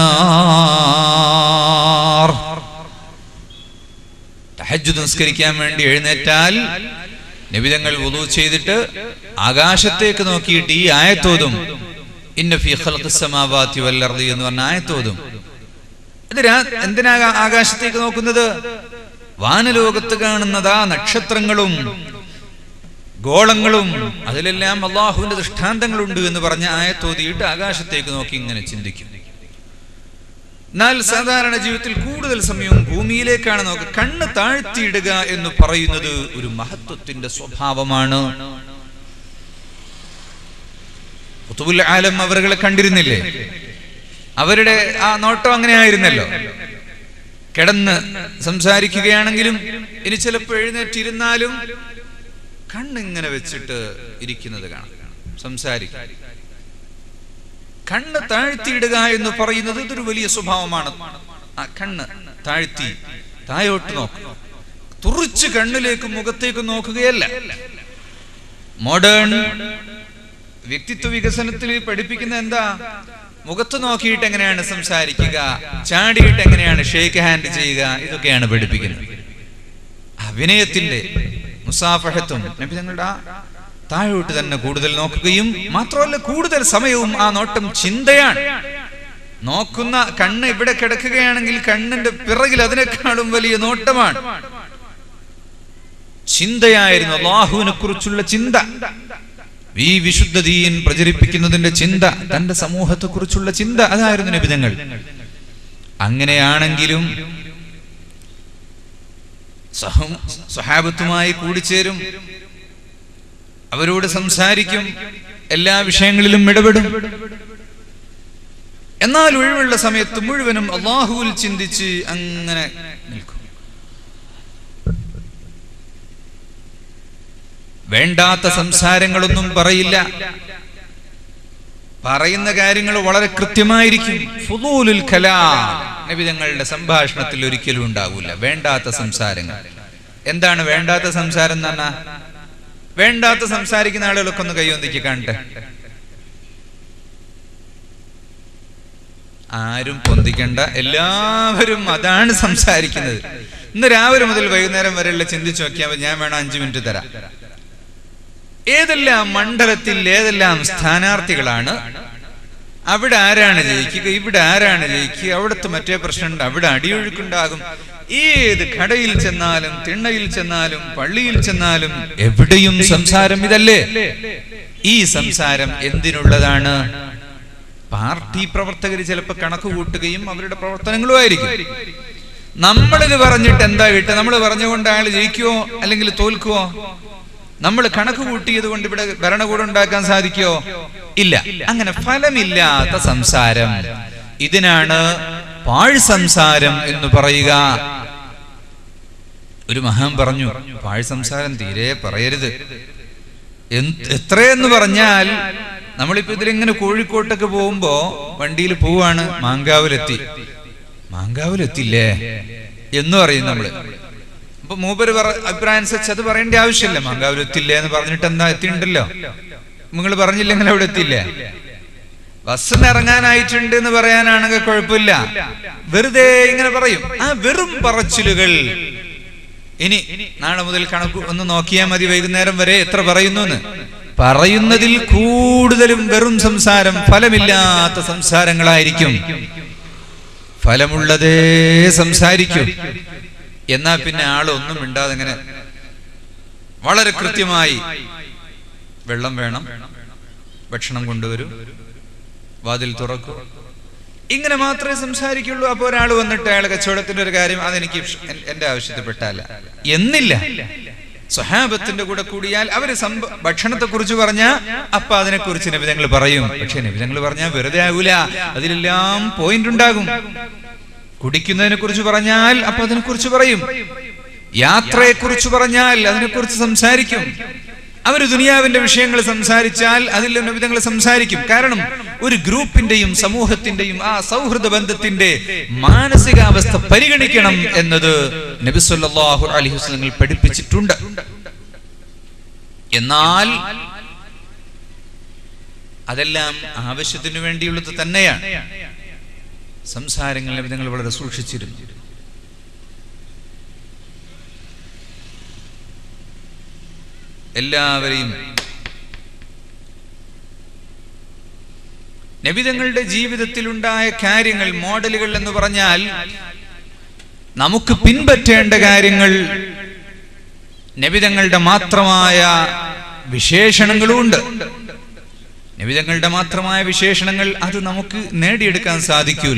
النار തഹജ്ജുദ് നിസ്കരിക്കാൻ വേണ്ടി എഴുന്നേറ്റാൽ നബിതങ്ങൾ വുളു ചെയ്തിട്ട് ആകാശത്തേക്ക് നോക്കിയിട്ട് ഈ ആയത്തോതും ഇന്ന ഫീ ഖൽഖിസ് സമാവാതി വൽ അർദി എന്ന് പറഞ്ഞ ആയത്തോതും ഇത് രാ- എന്തിനാ ആകാശത്തേക്ക് നോക്കുന്നത് വാനലോകത്ത് കാണുന്നതാ നക്ഷത്രങ്ങളും ഗോളങ്ങളും അതിലെല്ലാം അള്ളാഹുവിന്റെ ദൃഷ്ടാന്തങ്ങളുണ്ട് എന്ന് പറഞ്ഞ ആയത്തോതിയിട്ട് ആകാശത്തേക്ക് നോക്കി ഇങ്ങനെ ചിന്തിക്കും എന്നാൽ സാധാരണ ജീവിതത്തിൽ കൂടുതൽ സമയവും ഭൂമിയിലേക്കാണ് നോക്കുക കണ്ണ് താഴ്ത്തിയിടുക എന്ന് പറയുന്നത് ഒരു മഹത്വത്തിന്റെ സ്വഭാവമാണ് ഖുതുബുൽ ആലം അവരുകളെ കണ്ടിരുന്നില്ലേ അവരുടെ ആ നോട്ടം അങ്ങനെ ആയിരുന്നല്ലോ കിടന്ന് സംസാരിക്കുകയാണെങ്കിലും ഇനി ചിലപ്പോൾ എഴുന്നേറ്റിരുന്നാലും കണ്ണിങ്ങനെ വെച്ചിട്ട് ഇരിക്കുന്നത് കാണാം സംസാരിക്കും കണ്ണ് താഴ്ത്തിയിടുക എന്ന് പറയുന്നത് ഇതൊരു വലിയ സ്വഭാവമാണ് ആ കണ്ണ് താഴ്ത്തി തായോട്ട് നോക്കുക തുറിച്ച് കണ്ണിലേക്ക് മുഖത്തേക്ക് നോക്കുകയല്ല മോഡേൺ വ്യക്തിത്വ വികസനത്തിൽ പഠിപ്പിക്കുന്ന എന്താ മുഖത്ത് നോക്കിയിട്ട് എങ്ങനെയാണ് സംസാരിക്കുക ചാടിയിട്ട് എങ്ങനെയാണ് ഷേക്ക് ഹാൻഡ് ചെയ്യുക ഇതൊക്കെയാണ് പഠിപ്പിക്കുന്നത് അഭിനയത്തിന്റെ മുസാഫഹത്തും നബി തങ്ങളുടെ ആ താഴോട്ട് തന്നെ കൂടുതൽ നോക്കുകയും മാത്രമല്ല കൂടുതൽ സമയവും ആ നോട്ടം ചിന്തയാണ് നോക്കുന്ന കണ്ണ് ഇവിടെ കിടക്കുകയാണെങ്കിൽ കണ്ണിന്റെ പിറകിൽ അതിനേക്കാളും വലിയ നോട്ടമാണ് ചിന്തയായിരുന്നു അള്ളാഹുവിനെ കുറിച്ചുള്ള ചിന്ത ഈ വിശുദ്ധ ദീൻ പ്രചരിപ്പിക്കുന്നതിന്റെ ചിന്ത തന്റെ സമൂഹത്തെ കുറിച്ചുള്ള ചിന്ത അതായിരുന്നു നബിതങ്ങൾ അങ്ങനെയാണെങ്കിലും സഹം സ്വഹാബത്തുമായി കൂടിച്ചേരും അവരോട് സംസാരിക്കും എല്ലാ വിഷയങ്ങളിലും ഇടപെടും എന്നാൽ ഒഴിവുള്ള സമയത്ത് മുഴുവനും അള്ളാഹുവിൽ ചിന്തിച്ച് അങ്ങനെ നിൽക്കും വേണ്ടാത്ത സംസാരങ്ങളൊന്നും പറയില്ല പറയുന്ന കാര്യങ്ങൾ വളരെ കൃത്യമായിരിക്കും ഫുദൂലുൽ കലാം നബിതങ്ങളുടെ സംഭാഷണത്തിൽ ഒരിക്കലും ഉണ്ടാവില്ല വേണ്ടാത്ത സംസാരങ്ങൾ എന്താണ് വേണ്ടാത്ത സംസാരം എന്ന് പറഞ്ഞാ വേണ്ടാത്ത സംസാരിക്കുന്ന ആളുകളൊക്കെ ഒന്ന് കൈയൊന്നിക്ക് കാണട്ടെ ആരും പൊന്തിക്കണ്ട എല്ലാവരും അതാണ് സംസാരിക്കുന്നത് ഇന്ന് രാവിലെ മുതൽ വൈകുന്നേരം വരെയുള്ള ചിന്തിച്ചു നോക്കിയാൽ മതി. ഞാൻ വേണം അഞ്ചു മിനിറ്റ് തരാം ഏതെല്ലാം മണ്ഡലത്തിൽ ഏതെല്ലാം സ്ഥാനാർത്ഥികളാണ് അവിടെ ആരാണ് ജയിക്കുക ഇവിടെ ആരാണ് ജയിക്കുക അവിടുത്തെ മറ്റേ പ്രശ്നമുണ്ട് അവിടെ അടിയൊഴുക്കുണ്ടാകും ഏത് കടയിൽ ചെന്നാലും തിണ്ണയിൽ ചെന്നാലും പള്ളിയിൽ ചെന്നാലും എവിടെയും സംസാരം ഇതല്ലേ ഈ സംസാരം എന്തിനുള്ളതാണ് പാർട്ടി പ്രവർത്തകർ ചിലപ്പോൾ കണക്ക് കൂട്ടുകയും അവരുടെ പ്രവർത്തനങ്ങളും ആയിരിക്കും നമ്മളിത് പറഞ്ഞിട്ട് എന്താ കിട്ടുക നമ്മൾ പറഞ്ഞുകൊണ്ട് അയാൾ ജയിക്കുവോ അല്ലെങ്കിൽ തോൽക്കുവോ നമ്മൾ കണക്ക് കൂട്ടിയത് കൊണ്ട് ഇവിടെ ഭരണകൂടം ഉണ്ടാക്കാൻ സാധിക്കോ ഇല്ല അങ്ങനെ ഫലമില്ലാത്ത സംസാരം ഇതിനാണ് പാഴ് സംസാരം എന്ന് പറയുക ഒരു മഹാൻ പറഞ്ഞു പാഴ് സംസാരം തീരെ പറയരുത് എന്ത്- എത്രയെന്ന് പറഞ്ഞാൽ നമ്മളിപ്പോ ഇതിലിങ്ങനെ കോഴിക്കോട്ടൊക്കെ പോകുമ്പോ വണ്ടിയിൽ പോവാണ് മാങ്കാവിലെത്തി മാങ്കാവിലെത്തില്ലേ എന്ന് പറയും നമ്മള് അപ്പൊ മൂപ്പര് പറ അഭിപ്രായം അനുസരിച്ച് അത് പറയേണ്ട ആവശ്യമില്ല മാങ്കാവിലെത്തില്ലേ എന്ന് പറഞ്ഞിട്ട് എന്താ എത്തിയിട്ടുണ്ടല്ലോ നിങ്ങൾ പറഞ്ഞില്ലെങ്കിൽ അവിടെ എത്തില്ലേ ബസ്സിന് ഇറങ്ങാനായിട്ടുണ്ട് എന്ന് പറയാനാണെങ്കിൽ കുഴപ്പമില്ല വെറുതെ ഇങ്ങനെ പറയും ആ വെറും പറച്ചിലുകൾ ഇനി നാളെ മുതൽ കണക്ക് ഒന്ന് നോക്കിയാൽ മതി വൈകുന്നേരം വരെ എത്ര പറയുന്നു എന്ന് പറയുന്നതിൽ കൂടുതലും വെറും സംസാരം ഫലമില്ലാത്ത സംസാരങ്ങളായിരിക്കും ഫലമുള്ളതേ സംസാരിക്കും എന്നാ പിന്നെ ആളൊന്നും മിണ്ടാതെ ഇങ്ങനെ വളരെ കൃത്യമായി വെള്ളം വേണം ഭക്ഷണം കൊണ്ടുവരും വാതിൽ തുറക്കും ഇങ്ങനെ മാത്രമേ സംസാരിക്കുള്ളൂ അപ്പൊ ഒരാൾ വന്നിട്ട് അയാൾ കച്ചവടത്തിന്റെ ഒരു കാര്യം അതെനിക്ക് ഇഷ്- എൻ- എന്റെ ആവശ്യത്തിൽപ്പെട്ടല്ല എന്നില്ല സ്വഹാബത്തിന്റെ കൂടെ കൂടിയാൽ അവര് സംഭ ഭക്ഷണത്തെ കുറിച്ച് പറഞ്ഞാൽ അപ്പൊ അതിനെ കുറിച്ച് നിബിധങ്ങൾ പറയും പക്ഷെ നിബിധങ്ങൾ പറഞ്ഞാൽ വെറുതെ ആകൂല അതിലെല്ലാം പോയിന്റ് ഉണ്ടാകും കുടിക്കുന്നതിനെ കുറിച്ച് പറഞ്ഞാൽ അപ്പൊ അതിനെ കുറിച്ച് പറയും യാത്രയെ കുറിച്ച് പറഞ്ഞാൽ അതിനെ കുറിച്ച് സംസാരിക്കും അവര് ദുനിയാവിന്റെ വിഷയങ്ങൾ സംസാരിച്ചാൽ അതിൽ വിധങ്ങൾ സംസാരിക്കും കാരണം ഒരു ഗ്രൂപ്പിന്റെയും സമൂഹത്തിന്റെയും ആ സൗഹൃദ ബന്ധത്തിന്റെ മാനസികാവസ്ഥ പരിഗണിക്കണം എന്നത് നബിസ്വല്ലാഹു അലൈഹി വസല്ലങ്ങൾ പഠിപ്പിച്ചിട്ടുണ്ട് എന്നാൽ അതെല്ലാം ആവശ്യത്തിനു വേണ്ടിയുള്ളത് തന്നെയാണ് സംസാരങ്ങൾ നബിതങ്ങൾ വളരെ സൂക്ഷിച്ചിരുന്നു എല്ലാവരെയും നബിതങ്ങളുടെ ജീവിതത്തിലുണ്ടായ കാര്യങ്ങൾ മോഡലുകൾ എന്ന് പറഞ്ഞാൽ നമുക്ക് പിൻപറ്റേണ്ട കാര്യങ്ങൾ നബിതങ്ങളുടെ മാത്രമായ വിശേഷണങ്ങളുമുണ്ട് നബിതങ്ങളുടെ മാത്രമായ വിശേഷണങ്ങൾ അത് നമുക്ക് നേടിയെടുക്കാൻ സാധിക്കൂല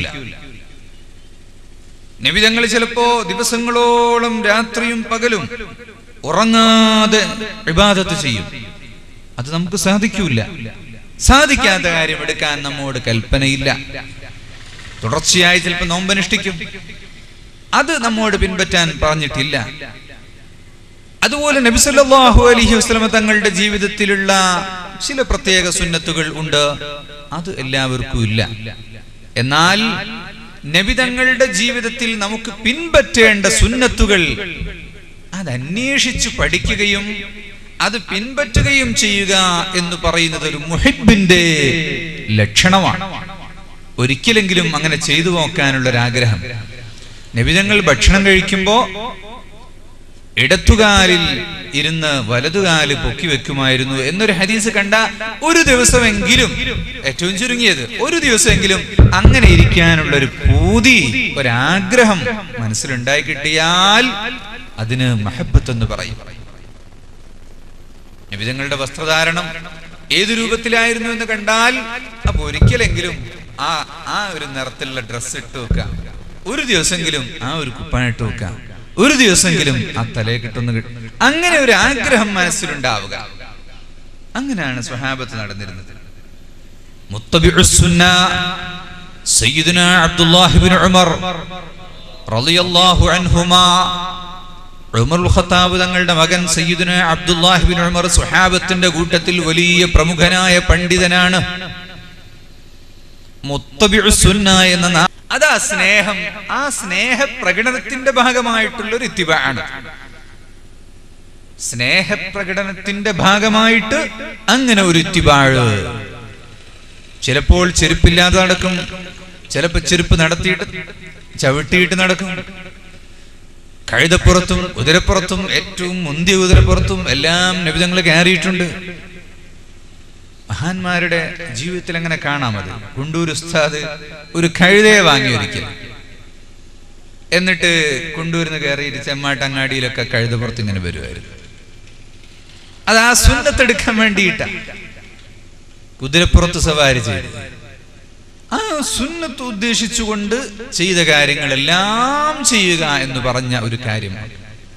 നബിതങ്ങൾ ചിലപ്പോ ദിവസങ്ങളോളം രാത്രിയും പകലും ഉറങ്ങാതെ വിവാദത്ത് ചെയ്യും അത് നമുക്ക് സാധിക്കൂല സാധിക്കാത്ത കാര്യം എടുക്കാൻ നമ്മോട് കൽപ്പനയില്ല തുടർച്ചയായി ചിലപ്പോൾ നോമ്പനുഷ്ഠിക്കും അത് നമ്മോട് പിൻപറ്റാൻ പറഞ്ഞിട്ടില്ല അതുപോലെ നബിസല്ലാഹു അലഹി വസ്ലമ തങ്ങളുടെ ജീവിതത്തിലുള്ള ചില പ്രത്യേക സുന്നത്തുകൾ ഉണ്ട് അത് എല്ലാവർക്കും ഇല്ല എന്നാൽ നബിതങ്ങളുടെ ജീവിതത്തിൽ നമുക്ക് പിൻപറ്റേണ്ട സുന്നത്തുകൾ അത് അന്വേഷിച്ചു പഠിക്കുകയും അത് പിൻപറ്റുകയും ചെയ്യുക എന്ന് പറയുന്നത് ഒരു മുഹിബിന്റെ ലക്ഷണമാണ് ഒരിക്കലെങ്കിലും അങ്ങനെ ചെയ്തു നോക്കാനുള്ള ഒരു ആഗ്രഹം നബിതങ്ങൾ ഭക്ഷണം കഴിക്കുമ്പോ ഇടത്തുകാലിൽ ഇരുന്ന് വലതുകാല് പൊക്കി വെക്കുമായിരുന്നു എന്നൊരു ഹദീസ് കണ്ട ഒരു ദിവസമെങ്കിലും ഏറ്റവും ചുരുങ്ങിയത് ഒരു ദിവസമെങ്കിലും അങ്ങനെ ഇരിക്കാനുള്ള ഒരു പൂതി ഒരാഗ്രഹം മനസ്സിലുണ്ടായി കിട്ടിയാൽ അതിന് മഹബത്ത് എന്ന് പറയും നിബിതങ്ങളുടെ വസ്ത്രധാരണം ഏതു രൂപത്തിലായിരുന്നു എന്ന് കണ്ടാൽ അപ്പൊ ഒരിക്കലെങ്കിലും ആ ആ ഒരു നിറത്തിലുള്ള ഡ്രസ്സ് ഇട്ട് വെക്കാം ഒരു ദിവസമെങ്കിലും ആ ഒരു കുപ്പായം ഇട്ട് വെക്കാം ഒരു ദിവസമെങ്കിലും ആ തലയെ കിട്ടുന്ന കിട്ടും അങ്ങനെ ഒരു ആഗ്രഹം മനസ്സിലുണ്ടാവുക അങ്ങനെയാണ് സ്വഹാബത്ത് നടന്നിരുന്നത് മുത്തബിഉസ്സുന്ന സയ്യിദുന അബ്ദുല്ലാഹി ഇബ്നു ഉമർ റളിയല്ലാഹു അൻഹുമാ ഉമർ ഖത്താബ് തങ്ങളുടെ മകൻ സയ്യിദുന അബ്ദുല്ലാഹി ഇബ്നു ഉമർ സ്വഹാബത്തിന്റെ കൂട്ടത്തിൽ വലിയ പ്രമുഖനായ പണ്ഡിതനാണ് മുത്തബിഉസ്സുന്ന എന്ന നാ- അതാ സ്നേഹം ആ സ്നേഹ പ്രകടനത്തിന്റെ ഭാഗമായിട്ടുള്ള ഒരു ഇത്തിബാണ് സ്നേഹപ്രകടനത്തിന്റെ ഭാഗമായിട്ട് അങ്ങനെ ഒരു ഇത്തിബാഴ് ചിലപ്പോൾ ചെരുപ്പില്ലാതെ നടക്കും ചിലപ്പോൾ ചെരുപ്പ് നടത്തിയിട്ട് ചവിട്ടിയിട്ട് നടക്കും കഴുതപ്പുറത്തും കുതിരപ്പുറത്തും ഏറ്റവും മുന്തിയ കുതിരപ്പുറത്തും എല്ലാം നബിതങ്ങൾ കയറിയിട്ടുണ്ട് മഹാന്മാരുടെ ജീവിതത്തിൽ അങ്ങനെ കാണാം അത് കുണ്ടൂർ ഉസ്താദ് ഒരു കഴുതയെ വാങ്ങി ഒരിക്കൽ എന്നിട്ട് കൊണ്ടുവരുന്ന കയറിയിട്ട് ചെമ്മാട്ടങ്ങാടിയിലൊക്കെ കഴുതപ്പുറത്ത് ഇങ്ങനെ വരുമായിരുന്നു അത് ആ സുന്നത്തെടുക്കാൻ വേണ്ടിയിട്ടാ കുതിരപ്പുറത്ത് സവാരി ചെയ്തു ആ സുന്നത്ത് ഉദ്ദേശിച്ചുകൊണ്ട് ചെയ്ത കാര്യങ്ങളെല്ലാം ചെയ്യുക എന്ന് പറഞ്ഞ ഒരു കാര്യമാണ്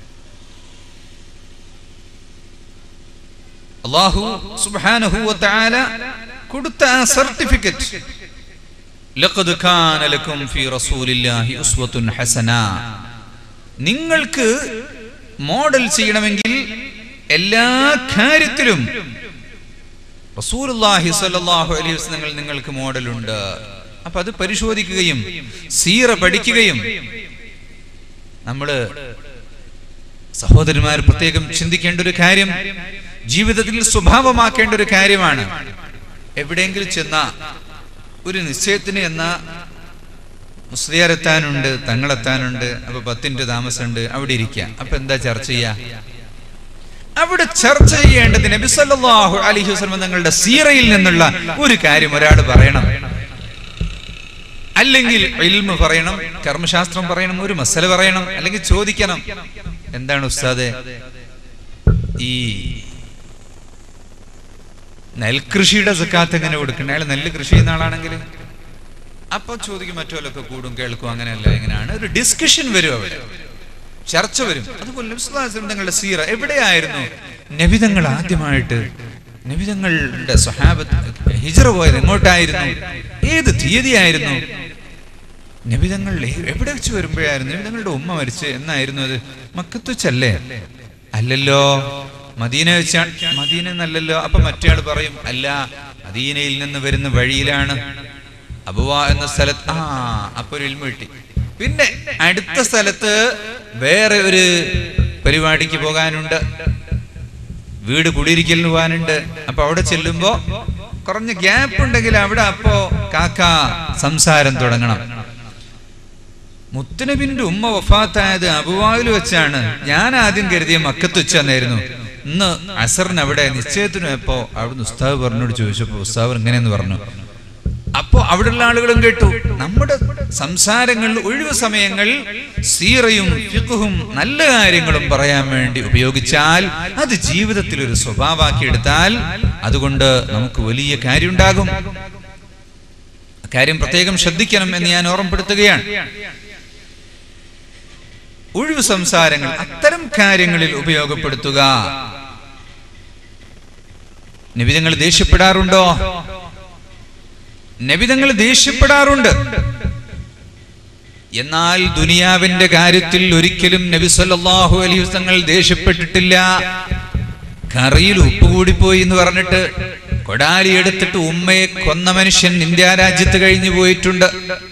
അള്ളാഹു സുബ്ഹാനഹു വ തആല കൊടുത്ത ആ സർട്ടിഫിക്കറ്റ് ലഖദ് കാന ലക്കും ഫീ റസൂലില്ലാഹി ഉസ്വത്തുൻ ഹസന നിങ്ങൾക്ക് മോഡൽ ചെയ്യണമെങ്കിൽ എല്ലാ കാര്യത്തിലും റസൂലുള്ളാഹി സ്വല്ലല്ലാഹു അലൈഹി വസല്ലം നിങ്ങൾക്ക് മോഡലുണ്ട് അപ്പൊ അത് പരിശോധിക്കുകയും സീറ പഠിക്കുകയും നമ്മള് സഹോദരന്മാർ പ്രത്യേകം ചിന്തിക്കേണ്ട ഒരു കാര്യം ജീവിതത്തിൽ സ്വഭാവമാക്കേണ്ട ഒരു കാര്യമാണ് എവിടെയെങ്കിലും ചെന്ന ഒരു നിശ്ചയത്തിന് എന്ന മുസ്ലിയാരെത്താനുണ്ട് തങ്ങളെത്താനുണ്ട് അപ്പൊ പത്തിന്റെ താമസമുണ്ട് അവിടെ ഇരിക്കുക അപ്പൊ എന്താ ചർച്ച ചെയ്യാ അവിടെ ചർച്ച ചെയ്യേണ്ടത് നബി സല്ലല്ലാഹു അലൈഹി വസല്ലം തങ്ങളുടെ സീറയിൽ നിന്നുള്ള ഒരു കാര്യം ഒരാൾ പറയണം അല്ലെങ്കിൽ ഇൽമ പറയണം കർമ്മശാസ്ത്രം പറയണം ഒരു മസല പറയണം അല്ലെങ്കിൽ ചോദിക്കണം എന്താണ് ഉസ്താദെ ഈ നെൽകൃഷിയുടെ സക്കാത്ത് എങ്ങനെ കൊടുക്കണേ അയാൾ നെല്ല് കൃഷി ചെയ്യുന്ന ആളാണെങ്കിൽ അപ്പൊ ചോദിക്കും മറ്റുമല്ലൊക്കെ കൂടും കേൾക്കും അങ്ങനെയല്ല എങ്ങനെയാണ് ഒരു ഡിസ്കഷൻ വരും അവിടെ ചർച്ച വരും അതുപോലെ നബി സല്ലല്ലാഹു അലൈഹി വസല്ലം തങ്ങളുടെ സീറ എവിടെയായിരുന്നു നബിതങ്ങൾ ആദ്യമായിട്ട് നബിതങ്ങളുടെ സ്വഹാബത്ത് ഹിജറ പോയത് എങ്ങോട്ടായിരുന്നു ഏത് തീയതിയായിരുന്നു നബിതങ്ങൾ എവിടെ വെച്ച് വരുമ്പോഴായിരുന്നു നബിതങ്ങളുടെ ഉമ്മ മരിച്ച് എന്നായിരുന്നു അത് മക്കത്ത് വെച്ചല്ലേ അല്ലല്ലോ മദീന വെച്ചാ മദീന എന്നല്ലല്ലോ അപ്പൊ മറ്റേയാൾ പറയും അല്ല മദീനയിൽ നിന്ന് വരുന്ന വഴിയിലാണ് അബുവ എന്ന സ്ഥലത്ത് ആ അപ്പൊ ഒരു ഇൽമ കിട്ടി പിന്നെ അടുത്ത സ്ഥലത്ത് വേറെ ഒരു പരിപാടിക്ക് പോകാനുണ്ട് വീട് കുടിയിരിക്കലിന് പോകാനുണ്ട് അപ്പൊ അവിടെ ചെല്ലുമ്പോ കുറഞ്ഞ ഗ്യാപ്പ് ഉണ്ടെങ്കിൽ അവിടെ അപ്പോ കാക്ക സംസാരം തുടങ്ങണം മുത്തനബിന്റെ ഉമ്മ വഫാത്തായത് അബുവാവിൽ വെച്ചാണ് ഞാൻ ആദ്യം കരുതിയ മക്കത്ത് വെച്ചായിരുന്നു ഇന്ന് അസറിന് അവിടെ നിശ്ചയത്തിന് എപ്പോ അവിടുന്ന് ഉസ്താവ് പറഞ്ഞോട് ചോദിച്ചപ്പോ ഉസ്താവ് ഇങ്ങനെയെന്ന് പറഞ്ഞു അപ്പോ അവിടെയുള്ള ആളുകളും കേട്ടു നമ്മുടെ സംസാരങ്ങളിൽ ഒഴിവ് സമയങ്ങൾ സീറയും ഫിഖും നല്ല കാര്യങ്ങളും പറയാൻ വേണ്ടി ഉപയോഗിച്ചാൽ അത് ജീവിതത്തിൽ ഒരു സ്വഭാവമാക്കി എടുത്താൽ അതുകൊണ്ട് നമുക്ക് വലിയ കാര്യമുണ്ടാകും കാര്യം പ്രത്യേകം ശ്രദ്ധിക്കണം എന്ന് ഞാൻ ഓർമ്മപ്പെടുത്തുകയാണ് ഒഴിവ് സംസാരങ്ങൾ അത്തരം കാര്യങ്ങളിൽ ഉപയോഗപ്പെടുത്തുക നിബിതങ്ങൾ ദേഷ്യപ്പെടാറുണ്ടോ നബിതങ്ങൾ ദേഷ്യപ്പെടാറുണ്ട് എന്നാൽ ദുനിയാവിന്റെ കാര്യത്തിൽ ഒരിക്കലും നബി സല്ലല്ലാഹു അലൈഹി വസല്ലങ്ങൾ ദേഷ്യപ്പെട്ടിട്ടില്ല കറിയിൽ ഉപ്പ് കൂടിപ്പോയി എന്ന് പറഞ്ഞിട്ട് കൊടാലി എടുത്തിട്ട് ഉമ്മയെ കൊന്ന മനുഷ്യൻ ഇന്ത്യ രാജ്യത്ത് കഴിഞ്ഞു പോയിട്ടുണ്ട്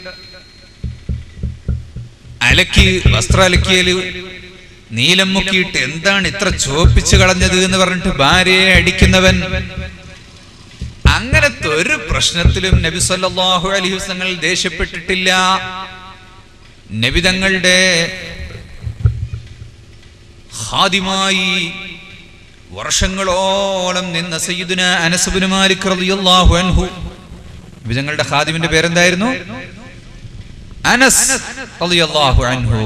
അലക്കി വസ്ത്രം അലക്കിയല് നീലം മുക്കിയിട്ട് എന്താണ് ഇത്ര ചോപ്പിച്ചു കളഞ്ഞത് എന്ന് പറഞ്ഞിട്ട് ഭാര്യയെ അടിക്കുന്നവൻ അങ്ങനത്തെ ഒരു പ്രശ്നത്തിലും നബി സല്ലല്ലാഹു അലൈഹി വസല്ലങ്ങൾ ദേഷ്യപ്പെട്ടിട്ടില്ല നബി തങ്ങളുടെ ഹാദിമായി വർഷങ്ങളോളം നിന്ന സയ്യിദുന അനസുബിന് മാലിക് റളിയല്ലാഹു അൻഹു നബി തങ്ങളുടെ ഹാദിമിന്റെ പേരെന്തായിരുന്നു അനസ് റളിയല്ലാഹു അൻഹു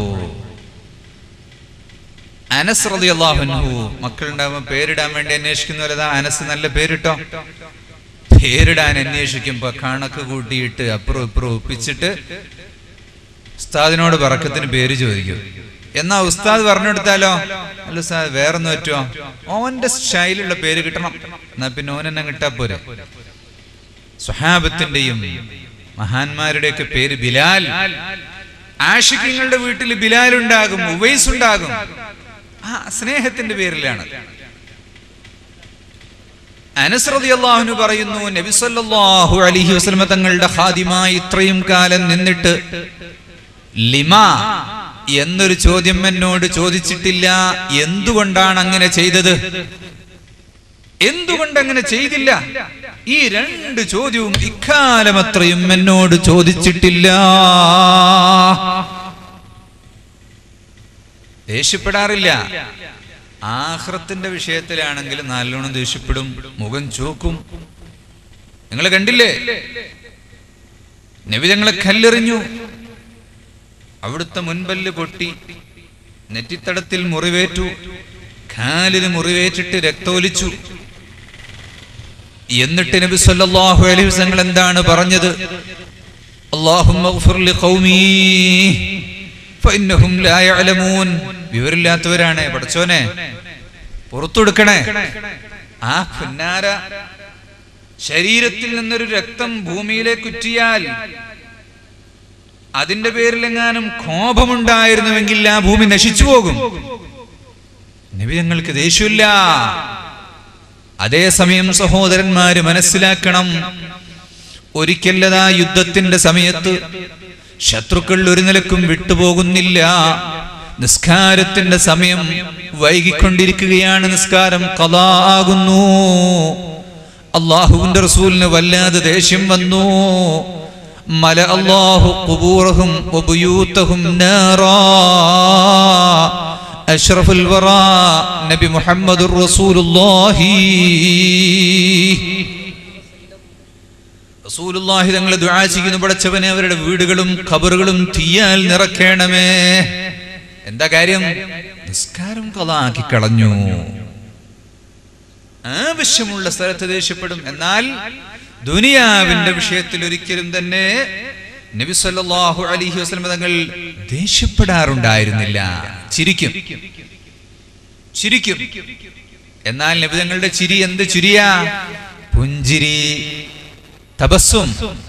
അനസ് റളിയല്ലാഹു അൻഹു മക്കളുണ്ടാവുമ്പോൾ പേരിടാൻ വേണ്ടി അന്വേഷിക്കുന്നവരതാ അനസ് നല്ല പേരിട്ടോ പേരിടാൻ അന്വേഷിക്കുമ്പോ കണക്ക് കൂട്ടിയിട്ട് അപ്പുറം ഇപ്പുറം ഒപ്പിച്ചിട്ട് ഉസ്താദിനോട് പറക്കത്തിന് പേര് ചോദിക്കും എന്നാ ഉസ്താദ് പറഞ്ഞെടുത്താലോ അല്ല ഉസ്താദ് വേറൊന്നും പറ്റുമോ ഓന്റെ സ്റ്റൈലുള്ള പേര് കിട്ടണം എന്നാ പിന്നെ ഓനെന്നെ കിട്ടാ പോരെ സ്വഹാബത്തിന്റെയും മഹാന്മാരുടെയൊക്കെ പേര് ബിലാൽ ആഷിഖിങ്ങളുടെ വീട്ടിൽ ബിലാൽ ഉണ്ടാകും ഉവൈസ് ഉണ്ടാകും ആ സ്നേഹത്തിന്റെ പേരിലാണ് അനസ് റളിയല്ലാഹു പറയുന്നു നബി സല്ലല്ലാഹു അലൈഹി വസല്ലം തങ്ങളുടെ ഖാദിമായി ഇത്രയും കാലം നിന്നിട്ട് ലിമ എന്നൊരു ചോദ്യം എന്നോട് ചോദിച്ചിട്ടില്ല എന്തുകൊണ്ടാണ് അങ്ങനെ ചെയ്തത് എന്തുകൊണ്ട് അങ്ങനെ ചെയ്തില്ല ഈ രണ്ട് ചോദ്യവും ഇക്കാലം അത്രയും എന്നോട് ചോദിച്ചിട്ടില്ല ദേഷ്യപ്പെടാറില്ല ആഹ്റത്തിന്റെ വിഷയത്തിലാണെങ്കിൽ നല്ലോണം ദേഷ്യപ്പെടും മുഖം ചോക്കും നിങ്ങൾ കണ്ടില്ലേ നബി ഞങ്ങളെ കല്ലെറിഞ്ഞു അവിടുത്തെ മുൻപല്ല് പൊട്ടി നെറ്റിത്തടത്തിൽ മുറിവേറ്റു കാലിന് മുറിവേറ്റിട്ട് രക്തോലിച്ചു എന്നിട്ട് നബി സല്ലല്ലാഹു അലൈഹി വസല്ലം എന്താണ് പറഞ്ഞത് അല്ലാഹുമ്മ ഗ്ഫിർ ലിഖൗമീ ഫഇന്നഹും ലാ യഅലമൂൻ വിവരില്ലാത്തവരാണ് പടച്ചോനെ പുറത്തെടുക്കണേ ആ പുന്നാര ശരീരത്തിൽ നിന്നൊരു രക്തം ഭൂമിയിലേക്ക് ഉറ്റിയാൽ അതിന്റെ പേരിലെങ്ങാനും കോപമുണ്ടായിരുന്നുവെങ്കിൽ ആ ഭൂമി നശിച്ചു പോകും നബി ഞങ്ങൾക്ക് ദേഷ്യമില്ല അതേസമയം സഹോദരന്മാര് മനസ്സിലാക്കണം ഒരിക്കലതാ യുദ്ധത്തിന്റെ സമയത്ത് ശത്രുക്കൾ ഒരു നിലക്കും വിട്ടുപോകുന്നില്ല നിസ്കാരത്തിന്റെ സമയം വൈകിക്കൊണ്ടിരിക്കുകയാണ് നിസ്കാരം കലാ ആകുന്നു അള്ളാഹുവിന്റെ റസൂലിന് വല്ലാതെ ദേഷ്യം വന്നു മല അള്ളാഹു കുബൂറഹും വബുയൂത്തഹും നാറാ അഷ്റഫുൽ വറാ നബി മുഹമ്മദുർ റസൂലുള്ളാഹി റസൂലുള്ളാഹി തങ്ങൾ ദുആ ചെയ്യുന്നു പടച്ചവനെ അവരുടെ വീടുകളും ഖബറുകളും തീയാൽ നിറക്കണമേ എന്താ കാര്യം നിസ്കാരം കളാക്കി കളഞ്ഞു ആവശ്യമുള്ള സ്ഥലത്ത് ദേഷ്യപ്പെടും എന്നാൽ ദുനിയാവിന്റെ വിഷയത്തിൽ ഒരിക്കലും തന്നെ നബി സല്ലല്ലാഹു അലൈഹി വസല്ലം തങ്ങൾ ദേഷ്യപ്പെടാറുണ്ടായിരുന്നില്ല ചിരിക്കും ചിരിക്കും എന്നാൽ നബി തങ്ങളുടെ ചിരി എന്ത് ചിരിയാ പുഞ്ചിരി തബസ്സും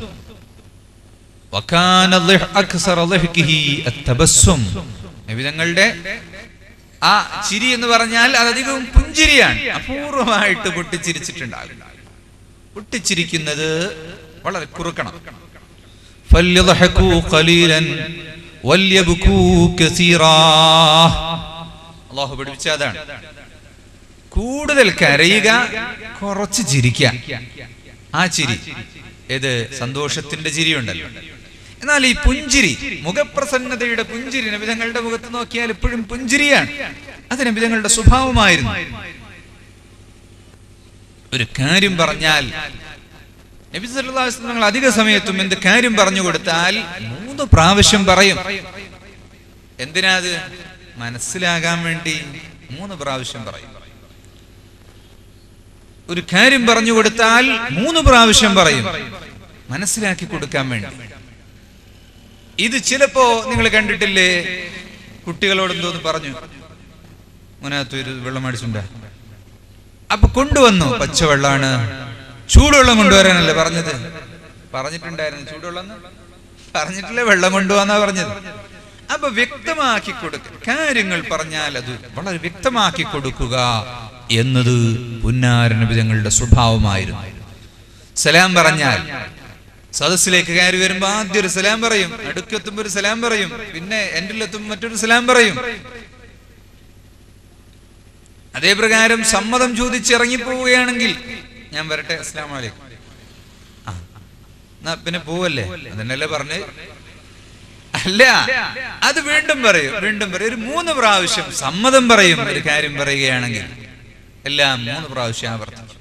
വകാന ളിഹ് അക്സറ ളിഹ്കിഹി അത്തബസ്സും നബി തങ്ങളുടെ ആ ചിരി എന്ന് പറഞ്ഞാൽ അതധികവും പുഞ്ചിരിയാണ് അപൂർവമായിട്ട് പൊട്ടിച്ചിരിച്ചിട്ടുണ്ടാകും പൊട്ടിച്ചിരിക്കുന്നത് വളരെ കുറുക്കണം فليضحكوا قليلا وليبكوا كثيرا അള്ളാഹു പഠിപ്പിച്ച അതാണ് കൂടുതൽ കരയുക കുറച്ച് ചിരിക്കുക ആ ചിരി ഏത് സന്തോഷത്തിന്റെ ചിരിയുണ്ടല്ലോ എന്നാൽ ഈ പുഞ്ചിരി മുഖപ്രസന്നതയുടെ പുഞ്ചിരി നബിതങ്ങളുടെ മുഖത്ത് നോക്കിയാൽ എപ്പോഴും പുഞ്ചിരിയാണ് അത് നബിതങ്ങളുടെ സ്വഭാവമായിരുന്നു ഒരു കാര്യം പറഞ്ഞാൽ നബി സല്ലല്ലാഹു അലൈഹി വസല്ലം അധിക സമയത്തും എന്ത് കാര്യം പറഞ്ഞു കൊടുത്താൽ മൂന്ന് പ്രാവശ്യം പറയും എന്തിനാ അത് മനസ്സിലാകാൻ വേണ്ടി മൂന്ന് പ്രാവശ്യം പറയും ഒരു കാര്യം പറഞ്ഞു കൊടുത്താൽ മൂന്ന് പ്രാവശ്യം പറയും മനസ്സിലാക്കി കൊടുക്കാൻ വേണ്ടി ഇത് ചിലപ്പോ നിങ്ങൾ കണ്ടിട്ടില്ലേ കുട്ടികളോട് എന്തോന്ന് പറഞ്ഞു മുനകത്ത് ഒരു വെള്ളം അടിച്ചുണ്ടാ അപ്പൊ കൊണ്ടുവന്നു പച്ചവെള്ളാണ് ചൂടുവെള്ളം കൊണ്ടുവരാനല്ലേ പറഞ്ഞത് പറഞ്ഞിട്ടുണ്ടായിരുന്നു ചൂടുവെള്ളം പറഞ്ഞിട്ടില്ല വെള്ളം കൊണ്ടുവന്നാ പറഞ്ഞത് അപ്പൊ വ്യക്തമാക്കി കൊടുക്കുക കാര്യങ്ങൾ പറഞ്ഞാൽ അത് വളരെ വ്യക്തമാക്കി കൊടുക്കുക എന്നത് പുന്നാരനബിതങ്ങളുടെ സ്വഭാവമായിരുന്നു സലാം പറഞ്ഞാൽ സദസ്സിലേക്ക് കയറി വരുമ്പോ ആദ്യം ഒരു സലാം പറയും അടുക്കെത്തുമ്പോ ഒരു സലാം പറയും പിന്നെ എൻഡിലെത്തുമ്പോ മറ്റൊരു സലാം പറയും അതേ പ്രകാരം സമ്മതം ചോദിച്ച് ഇറങ്ങിപ്പോവുകയാണെങ്കിൽ ഞാൻ വരട്ടെ അസ്ലാം വലൈക്കും ആ എന്നാ പിന്നെ പോവല്ലേ അതന്നല്ലേ പറഞ്ഞ് അല്ല അത് വീണ്ടും പറയും വീണ്ടും പറയും ഒരു മൂന്ന് പ്രാവശ്യം സമ്മതം പറയും ഒരു കാര്യം പറയുകയാണെങ്കിൽ എല്ലാം മൂന്ന് പ്രാവശ്യം ആവർത്തിക്കും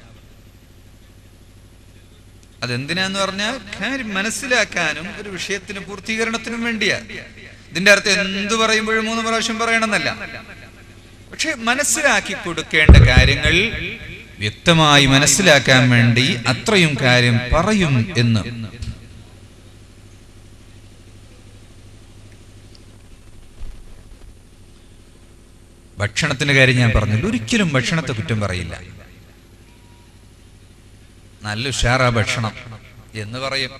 അതെന്തിനാന്ന് പറഞ്ഞാൽ കാര്യം മനസ്സിലാക്കാനും ഒരു വിഷയത്തിന് പൂർത്തീകരണത്തിനും വേണ്ടിയാ ഇതിന്റെ അർത്ഥം എന്ത് പറയുമ്പോഴും മൂന്ന് പ്രാവശ്യം പറയണമെന്നല്ല പക്ഷെ മനസ്സിലാക്കി കൊടുക്കേണ്ട കാര്യങ്ങൾ വ്യക്തമായി മനസ്സിലാക്കാൻ വേണ്ടി അത്രയും കാര്യം പറയും എന്ന് ഭക്ഷണത്തിന്റെ കാര്യം ഞാൻ പറഞ്ഞില്ല ഒരിക്കലും ഭക്ഷണത്തെ കുറ്റം പറയില്ല നല്ല ഉഷാറാ ഭക്ഷണം എന്ന് പറയും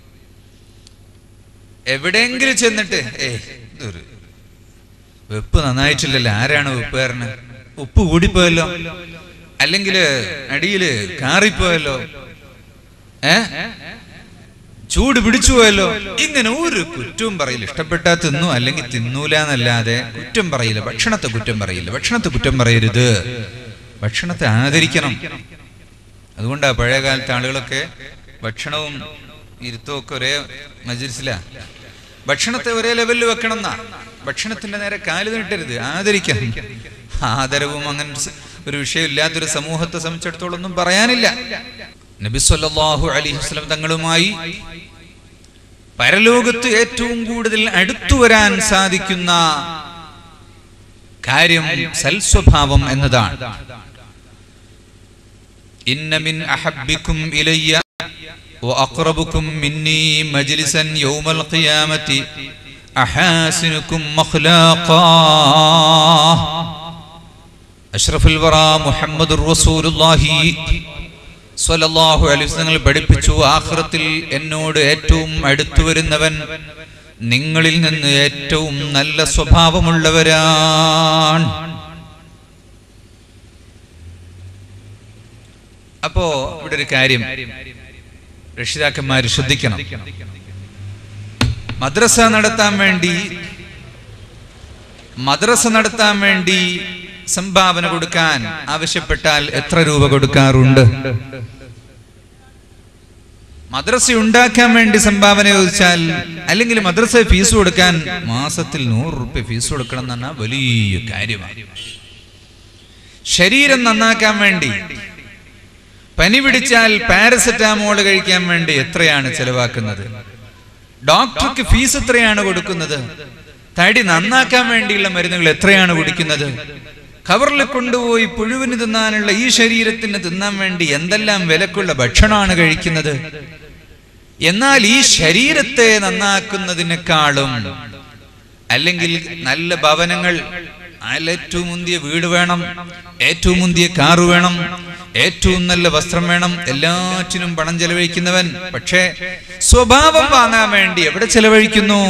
എവിടെയെങ്കിലും ചെന്നിട്ട് ഏ ഇതൊരു വെപ്പ് നന്നായിട്ടില്ലല്ലോ ആരാണ് വെപ്പുകാരന് ഉപ്പ് കൂടിപ്പോയല്ലോ അല്ലെങ്കിൽ അടിയില് കാറിപ്പോയല്ലോ ഏ ചൂട് പിടിച്ചു പോയല്ലോ ഇങ്ങനെ ഒരു കുറ്റവും പറയില്ല ഇഷ്ടപ്പെട്ടാ തിന്നു അല്ലെങ്കിൽ തിന്നൂല എന്നല്ലാതെ കുറ്റം പറയില്ല ഭക്ഷണത്തെ കുറ്റം പറയില്ല ഭക്ഷണത്തെ കുറ്റം പറയരുത് ഭക്ഷണത്തെ ആദരിക്കണം അതുകൊണ്ടാ പഴയ കാലത്തെ ആളുകളൊക്കെ ഭക്ഷണവും ഇരുത്തവും ഒക്കെ ഒരേ മജിൽസിലാ ഭക്ഷണത്തെ ഒരേ ലെവലിൽ വെക്കണം എന്നാ ഭക്ഷണത്തിന്റെ നേരെ കാല് നീട്ടരുത് ആദരിക്കണം ആദരവും അങ്ങനെ ഒരു സ- ഒരു വിഷയം ഇല്ലാത്തൊരു സമൂഹത്തെ സംബന്ധിച്ചിടത്തോളം ഒന്നും പറയാനില്ല നബി സല്ലല്ലാഹു അലൈഹി വസല്ലം തങ്ങളുമായി പരലോകത്ത് ഏറ്റവും കൂടുതൽ അടുത്തു വരാൻ സാധിക്കുന്ന കാര്യം സൽസ്വഭാവം എന്നതാണ് ഇന്ന മിൻ അഹബ്ബിക്കും ഇലയ്യ وأقربكم مني مجلسا يوم القيامة أحاسنكم مخلاقا أشرف الورى محمد رسول الله സ്വല്ലല്ലാഹു അലൈഹി വസല്ലം പഠിപ്പിച്ചു ആഖിറത്തിൽ എന്നോട് ഏറ്റവും അടുത്തു വരുന്നവൻ നിങ്ങളിൽ നിന്ന് ഏറ്റവും നല്ല സ്വഭാവമുള്ളവരാണ് അപ്പോ ഇവിടെ ഒരു കാര്യം രക്ഷിതാക്കന്മാർ ശ്രദ്ധിക്കണം മദ്രസ നടത്താൻ വേണ്ടി മദ്രസ നടത്താൻ വേണ്ടി സംഭാവന കൊടുക്കാൻ ആവശ്യപ്പെട്ടാൽ എത്ര രൂപ കൊടുക്കാറുണ്ട് മദ്രസ ഉണ്ടാക്കാൻ വേണ്ടി സംഭാവന ചോദിച്ചാൽ അല്ലെങ്കിൽ മദ്രസ ഫീസ് കൊടുക്കാൻ മാസത്തിൽ നൂറ് റുപ്യ ഫീസ് കൊടുക്കണം എന്ന് പറഞ്ഞാൽ വലിയ കാര്യമാണ് ശരീരം നന്നാക്കാൻ വേണ്ടി പനി പിടിച്ചാൽ പാരസെറ്റാമോൾ കഴിക്കാൻ വേണ്ടി എത്രയാണ് ചെലവാക്കുന്നത് ഡോക്ടർക്ക് ഫീസ് എത്രയാണ് കൊടുക്കുന്നത് തടി നന്നാക്കാൻ വേണ്ടിയുള്ള മരുന്നുകൾ എത്രയാണ് കുടിക്കുന്നത് കവറിൽ കൊണ്ടുപോയി പുഴുവിന് തിന്നാനുള്ള ഈ ശരീരത്തിന് തിന്നാൻ വേണ്ടി എന്തെല്ലാം വിലക്കുള്ള ഭക്ഷണമാണ് കഴിക്കുന്നത് എന്നാൽ ഈ ശരീരത്തെ നന്നാക്കുന്നതിനേക്കാളും അല്ലെങ്കിൽ നല്ല ഭവനങ്ങൾ അതിൽ ഏറ്റവും മുന്തിയ വീട് വേണം ഏറ്റവും മുന്തിയ കാറ് വേണം ഏറ്റവും നല്ല വസ്ത്രം വേണം എല്ലാറ്റിനും പണം ചെലവഴിക്കുന്നവൻ പക്ഷേ സ്വഭാവം വാങ്ങാൻ വേണ്ടി എവിടെ ചെലവഴിക്കുന്നു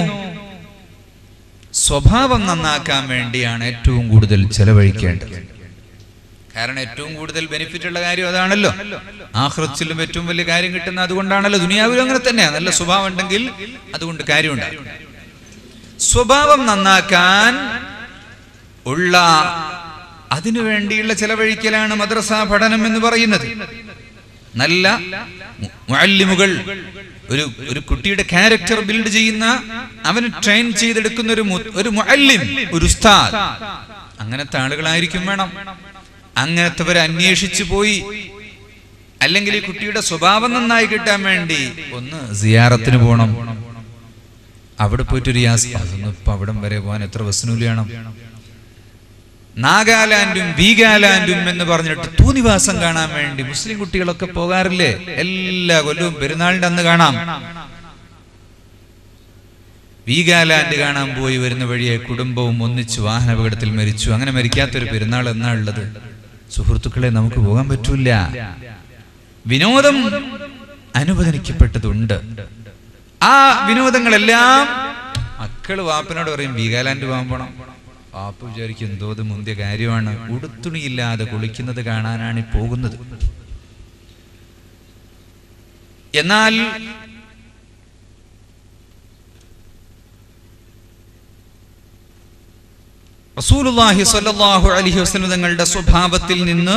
സ്വഭാവം നന്നാക്കാൻ വേണ്ടിയാണ് ഏറ്റവും കൂടുതൽ ചെലവഴിക്കേണ്ടത് കാരണം ഏറ്റവും കൂടുതൽ ബെനിഫിറ്റ് ഉള്ള കാര്യം അതാണല്ലോ ആഹ്റച്ചിലും ഏറ്റവും വലിയ കാര്യം കിട്ടുന്ന അതുകൊണ്ടാണല്ലോ ദുനിയാവിലും അങ്ങനെ തന്നെയാണ് നല്ല സ്വഭാവം ഉണ്ടെങ്കിൽ അതുകൊണ്ട് കാര്യമുണ്ടാകും സ്വഭാവം നന്നാക്കാൻ ഉള്ള അതിനു വേണ്ടിയുള്ള ചെലവഴിക്കലാണ് മദ്രസ പഠനം എന്ന് പറയുന്നത് നല്ല മുഅല്ലിമുകൾ ഒരു ഒരു കുട്ടിയുടെ ക്യാരക്ടർ ബിൽഡ് ചെയ്യുന്ന അവന് ട്രെയിൻ ചെയ്തെടുക്കുന്ന ഒരു മു- ഒരു മുഅല്ലിം ഒരു ഉസ്താദ് അങ്ങനത്തെ ആളുകളായിരിക്കും വേണം അങ്ങനത്തെവരെ അന്വേഷിച്ചു പോയി അല്ലെങ്കിൽ ഈ കുട്ടിയുടെ സ്വഭാവം നന്നായി കിട്ടാൻ വേണ്ടി ഒന്ന് സിയാറത്തിന് പോകണം അവിടെ പോയിട്ട് ഒരു യാസ് അതൊന്നും ഇപ്പൊ അവിടം വരെ പോകാൻ എത്ര ബസ്സിനൂലിയാണ് നാഗാലാൻഡും വീഗാലാൻഡും എന്ന് പറഞ്ഞിട്ട് തൂനിവാസം കാണാൻ വേണ്ടി മുസ്ലിം കുട്ടികളൊക്കെ പോകാറില്ലേ എല്ലാ കൊല്ലവും പെരുന്നാളിന്റെ അന്ന് കാണാം വീഗാലാൻഡ് കാണാൻ പോയി വരുന്ന വഴിയെ കുടുംബവും ഒന്നിച്ച് വാഹനാപകടത്തിൽ മരിച്ചു അങ്ങനെ മരിക്കാത്തൊരു പെരുന്നാൾ എന്നാ ഉള്ളത് സുഹൃത്തുക്കളെ നമുക്ക് പോകാൻ പറ്റൂല വിനോദം അനുവദനിക്കപ്പെട്ടതുണ്ട് ആ വിനോദങ്ങളെല്ലാം മക്കള് വാപ്പനോട് പറയും വീഗാലാൻഡ് പോകാൻ പോണം വാപ്പ വിചാരിക്കും എന്തോ ഇത് മുന്തിയ കാര്യമാണ് ഉടുത്തുണിയില്ലാതെ കുളിക്കുന്നത് കാണാനാണ് ഈ പോകുന്നത് എന്നാൽ റസൂലുള്ളാഹി സ്വല്ലല്ലാഹു അലൈഹി വസല്ലം തങ്ങളുടെ സ്വഭാവത്തിൽ നിന്ന്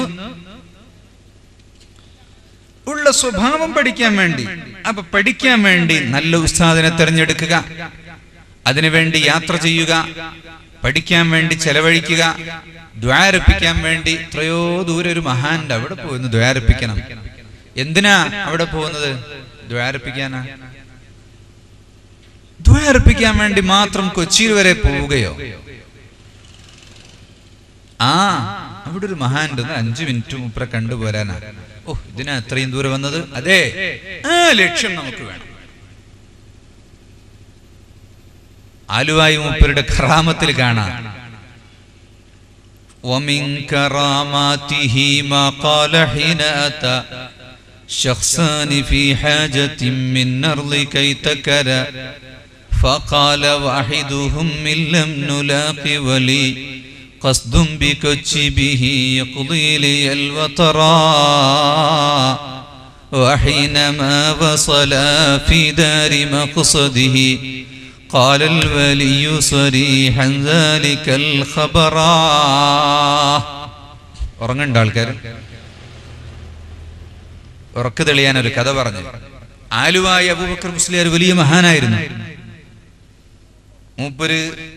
ഉള്ള സ്വഭാവം പഠിക്കാൻ വേണ്ടി അപ്പൊ പഠിക്കാൻ വേണ്ടി നല്ല ഉസ്താദിനെ തെരഞ്ഞെടുക്കുക അതിനുവേണ്ടി യാത്ര ചെയ്യുക പഠിക്കാൻ വേണ്ടി ചെലവഴിക്കുക ദ്വാരപ്പിക്കാൻ വേണ്ടി എത്രയോ ദൂരെ ഒരു മഹാന്റെ അവിടെ പോയിരുന്നു ദ്വാരപ്പിക്കണം എന്തിനാ അവിടെ പോകുന്നത് ദ്വാരപ്പിക്കാനാ ദ്വാരപ്പിക്കാൻ വേണ്ടി മാത്രം കൊച്ചിയിൽ വരെ പോവുകയോ ആ അവിടെ ഒരു മഹാൻ ഉണ്ടെന്ന് അഞ്ചു മിനിറ്റ് മുപ്പറ കണ്ടുപോരാനാ ഓ ഇതിനാ അത്രയും ദൂരം വന്നത് അതെ ആ ലക്ഷ്യം നമുക്ക് വേണം ആലുവായി മൂപ്പരുടെ ഖറാമത്തിൽ കാണാം ومن كراماته ما قال حين أتى شخصان في حاجة من أرض كي تكرا فقال واحدهم من لم نلاق ولي قصد بكتبه يقضي لي الوطرا وحينما وصل في دار مقصده قال الولي صريحا ذلك الخبر ഉറങ്ങണ്ട ആൾക്കാർ ഉറക്ക് തെളിയാൻ ഒരു കഥ പറഞ്ഞു ആലുവായി അബൂബക്കർ മുസ്ലിയാർ വലിയ മഹാനായിരുന്നു മൂപ്പര്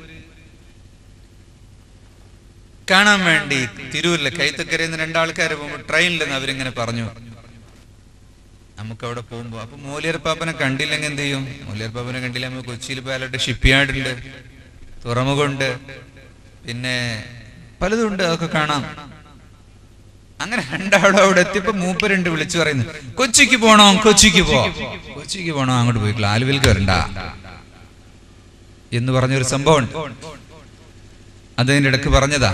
കാണാൻ വേണ്ടി തിരൂരിലെ കൈത്തക്കരയിൽ നിന്ന് രണ്ടാൾക്കാർ പോകുമ്പോൾ ട്രെയിനിൽ നിന്ന് അവരിങ്ങനെ പറഞ്ഞു നമുക്ക് അവിടെ പോകുമ്പോൾ അപ്പൊ മൂലിയർ പാപ്പനെ കണ്ടില്ലെങ്കിൽ എന്ത് ചെയ്യും മൂലിയർ പാപ്പനെ കണ്ടില്ല നമുക്ക് കൊച്ചിയിൽ പാലോട്ട് ഷിപ്പ് യാർഡ് ഉണ്ട് തുറമുഖമുണ്ട് പിന്നെ പലതും ഉണ്ട് അതൊക്കെ കാണാം അങ്ങനെ രണ്ടാളും അവിടെ എത്തിയപ്പോ മൂപ്പരുണ്ട് വിളിച്ചു പറയുന്നു കൊച്ചിക്ക് പോണോ കൊച്ചിക്ക് പോ കൊച്ചിക്ക് പോണോ അങ്ങോട്ട് പോയി ആലുവിൽ കയറണ്ട എന്ന് പറഞ്ഞൊരു സംഭവം ഉണ്ട് അതിന്റെ ഇടക്ക് പറഞ്ഞതാ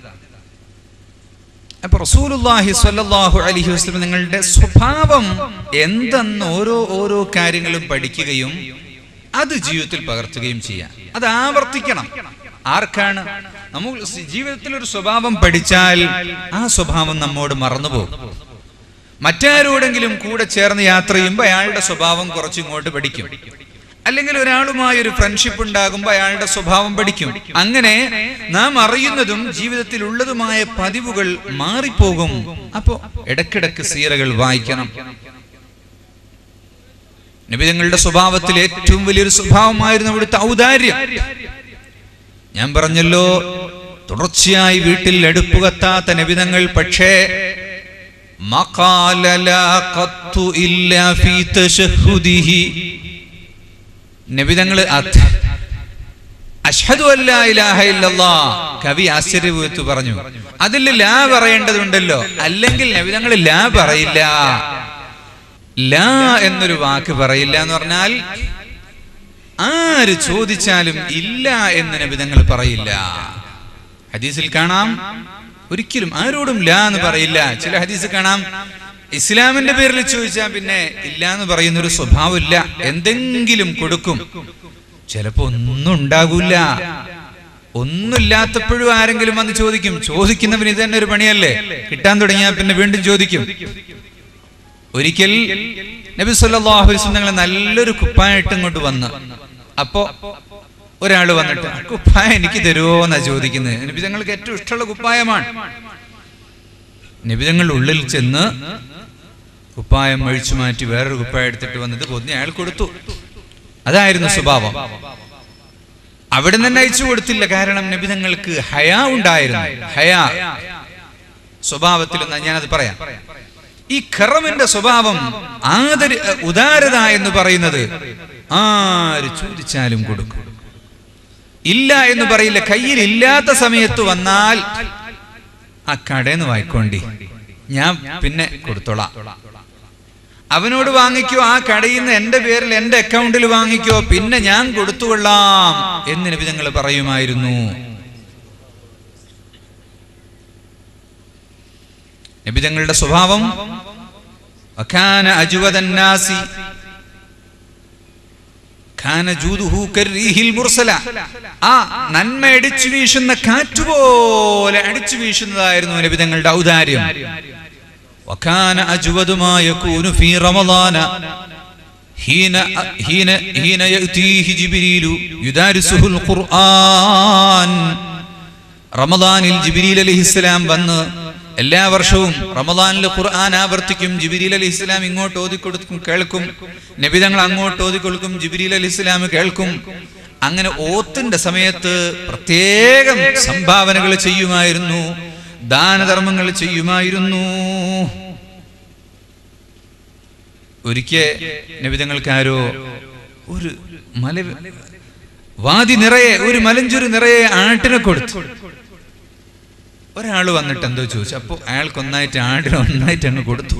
അപ്പൊ റസൂലുള്ളാഹി സ്വല്ലല്ലാഹു അലൈഹി വസല്ലം നിങ്ങളുടെ സ്വഭാവം എന്തെന്ന് ഓരോ ഓരോ കാര്യങ്ങളും പഠിക്കുകയും അത് ജീവിതത്തിൽ പകർത്തുകയും ചെയ്യാം അത് ആവർത്തിക്കണം ആർക്കാണ് നമ്മൾ ജീവിതത്തിൽ ഒരു സ്വഭാവം പഠിച്ചാൽ ആ സ്വഭാവം നമ്മോട് മറന്നുപോകും മറ്റാരോടെങ്കിലും കൂടെ ചേർന്ന് യാത്ര ചെയ്യുമ്പോൾ അയാളുടെ സ്വഭാവം കുറച്ചിങ്ങോട്ട് പഠിക്കും അല്ലെങ്കിൽ ഒരാളുമായി ഒരു ഫ്രണ്ട്ഷിപ്പ് ഉണ്ടാകുമ്പോൾ അയാളുടെ സ്വഭാവം പഠിക്കും അങ്ങനെ നാം അറിയുന്നതും ജീവിതത്തിൽ ഉള്ളതുമായ പതിവുകൾ മാറിപ്പോകും അപ്പോ ഇടക്കിടക്ക് സീറകൾ വായിക്കണം നിബിതങ്ങളുടെ സ്വഭാവത്തിൽ ഏറ്റവും വലിയൊരു സ്വഭാവമായിരുന്നു അവിടുത്തെ ഔദാര്യം ഞാൻ പറഞ്ഞല്ലോ തുടർച്ചയായി വീട്ടിൽ അടുപ്പ് കത്താത്ത നിബിതങ്ങൾ പക്ഷേ മഖാല ലാ ഖത്തു ഇല്ലാ ഫീ തശഹുദിഹി നബിതങ്ങള് അഷ്ഹദു അല്ലാ ഇലാഹ ഇല്ലല്ലാ കവി ആശ്ചര്യപൂത്ത് പറഞ്ഞു അതിൽ ലാ പറയേണ്ടതുണ്ടല്ലോ അല്ലെങ്കിൽ നബിതങ്ങൾ ലാ പറയില്ല ലാ എന്നൊരു വാക്ക് പറയില്ല എന്ന് പറഞ്ഞാൽ ആര് ചോദിച്ചാലും ഇല്ല എന്ന് നബിതങ്ങൾ പറയില്ല ഹദീസിൽ കാണാം ഒരിക്കലും ആരോടും ലാ എന്ന് പറയില്ല ചില ഹദീസ് കാണാം ഇസ്ലാമിന്റെ പേരിൽ ചോദിച്ചാൽ പിന്നെ ഇല്ല എന്ന് പറയുന്ന ഒരു സ്വഭാവം ഇല്ല എന്തെങ്കിലും കൊടുക്കും ചിലപ്പോ ഒന്നും ഉണ്ടാകൂല ഒന്നുമില്ലാത്തപ്പോഴും ആരെങ്കിലും വന്ന് ചോദിക്കും ചോദിക്കുന്നവന് ഇത് തന്നെ ഒരു പണിയല്ലേ കിട്ടാൻ തുടങ്ങിയാൽ പിന്നെ വീണ്ടും ചോദിക്കും ഒരിക്കൽ നബി സല്ലല്ലാഹു അലൈഹി വസല്ലം ഞങ്ങളെ നല്ലൊരു കുപ്പായിട്ട് ഇങ്ങോട്ട് വന്ന് അപ്പോ ഒരാള് വന്നിട്ട് "ആ കുപ്പായം എനിക്ക് തരുമോ എന്നാ ചോദിക്കുന്നത് നബി തങ്ങൾക്ക് ഏറ്റവും ഇഷ്ടമുള്ള കുപ്പായമാണ് നബി തങ്ങൾ ഉള്ളിൽ ചെന്ന് കുപ്പായം അഴിച്ചു മാറ്റി വേറൊരു കുപ്പായം എടുത്തിട്ട് വന്നിട്ട് പൊന്നി അയാൾ കൊടുത്തു അതായിരുന്നു സ്വഭാവം അവിടെ നിന്ന് അയച്ചു കൊടുത്തില്ല കാരണം നബി തങ്ങൾക്ക് ഹയാ ഉണ്ടായിരുന്നു ഹയാ സ്വഭാവത്തിൽ ഒന്ന് ഞാനത് പറയാം ഈ ഖറമിന്റെ സ്വഭാവം ആദരി ഉദാരത എന്ന് പറയുന്നത് ആര് ചോദിച്ചാലും കൊടുക്കും ഇല്ല എന്ന് പറയില്ല കയ്യിൽ ഇല്ലാത്ത സമയത്ത് വന്നാൽ ആ കടന്ന് വായിക്കോണ്ടി ഞാൻ പിന്നെ കൊടുത്തോളാം അവനോട് വാങ്ങിക്കോ ആ കടയിൽ നിന്ന് എന്റെ പേരിൽ എന്റെ അക്കൗണ്ടിൽ വാങ്ങിക്കോ പിന്നെ ഞാൻ കൊടുത്തുകൊള്ളാം എന്ന് നബി ഞങ്ങൾ പറയുമായിരുന്നു നബി തങ്ങളുടെ സ്വഭാവം വകാന അജ്വദന്നാസി കാന ജൂദുഹു കർരീഹിൽ മുർസല ആ നന്മ അടിച്ചു വീശുന്ന കാറ്റുപോലെ അടിച്ചു വീശുന്നതായിരുന്നു നബി തങ്ങളുടെ ഔദാര്യം وكان أجود ما يكون في رمضان حين حين حين يأتيه جبريل يدارسه القرآن റമദാനിൽ ജിബിരിൽ അലിഹിസ്സലാം വന്ന് എല്ലാ വർഷവും റമദാനിൽ ഖുർആൻ ആവർത്തിക്കും ജിബിരിൽ അലി ഇസ്ലാം ഇങ്ങോട്ട് ഓതിക്കൊടുക്കും കേൾക്കും നബിതങ്ങൾ അങ്ങോട്ട് ഓതിക്കൊടുക്കും ജിബിരിൽ അലി ഇസ്ലാം കേൾക്കും അങ്ങനെ ഓത്തിന്റെ സമയത്ത് പ്രത്യേകം സംഭാവനകൾ ചെയ്യുമായിരുന്നു ദാനധർമ്മങ്ങൾ ചെയ്യുമായിരുന്നു ഒരിക്കൽ നബിതങ്ങൾക്കാരോ ഒരു മല വാതി നിറയെ ഒരു മലഞ്ചുരു നിറയെ ആട്ടിനെ കൊടുത്തു ഒരാൾ വന്നിട്ട് എന്തോ ചോദിച്ചു അപ്പൊ അയാൾക്ക് ഒന്നായിട്ട് ആടിനെ ഒന്നായിട്ട് അങ്ങ് കൊടുത്തു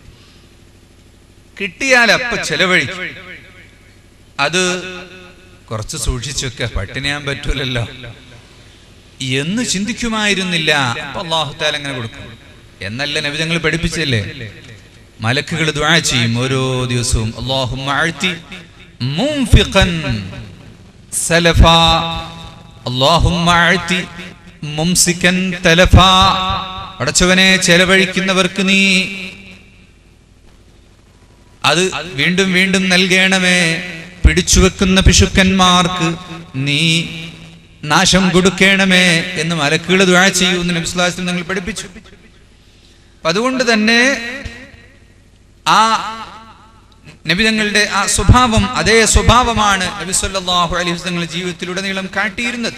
കിട്ടിയാൽ അപ്പൊ ചെലവഴിക്കും അത് കുറച്ച് സൂക്ഷിച്ചൊക്കെ പട്ടിണിയാൻ പറ്റൂലല്ലോ എന്ന് ചിന്തിക്കുമായിരുന്നില്ല അപ്പൊ അള്ളാഹുത്താൽ അങ്ങനെ കൊടുക്കും എന്നല്ല നബിതങ്ങൾ പഠിപ്പിച്ചല്ലേ മലക്കുകൾ ദുആ ചെയ്യും ഓരോ ദിവസവും അള്ളാഹുമ്മ അഴ്ത്തി മുംഫിഖൻ സലഫാ അള്ളാഹുമ്മ അഴ്ത്തി മുംസിക്കൻ തലഫാ അടച്ചവനെ ചെലവഴിക്കുന്നവർക്ക് നീ അത് വീണ്ടും വീണ്ടും നൽകണമേ പിടിച്ചു വെക്കുന്ന പിശുക്കന്മാർക്ക് നീ നാശം കൊടുക്കണമേ എന്ന് മലക്കുകൾ ദുആ ചെയ്യുമെന്ന് നബിസ്ലാസ്ലം നിങ്ങൾ പഠിപ്പിച്ചു അപ്പൊ അതുകൊണ്ട് തന്നെ ആ നബി തങ്ങളുടെ ആ സ്വഭാവം അതേ സ്വഭാവമാണ് നബി സല്ലല്ലാഹു അലൈഹി വസല്ലം ജീവിതത്തിലുടനീളം കാട്ടിയിരുന്നത്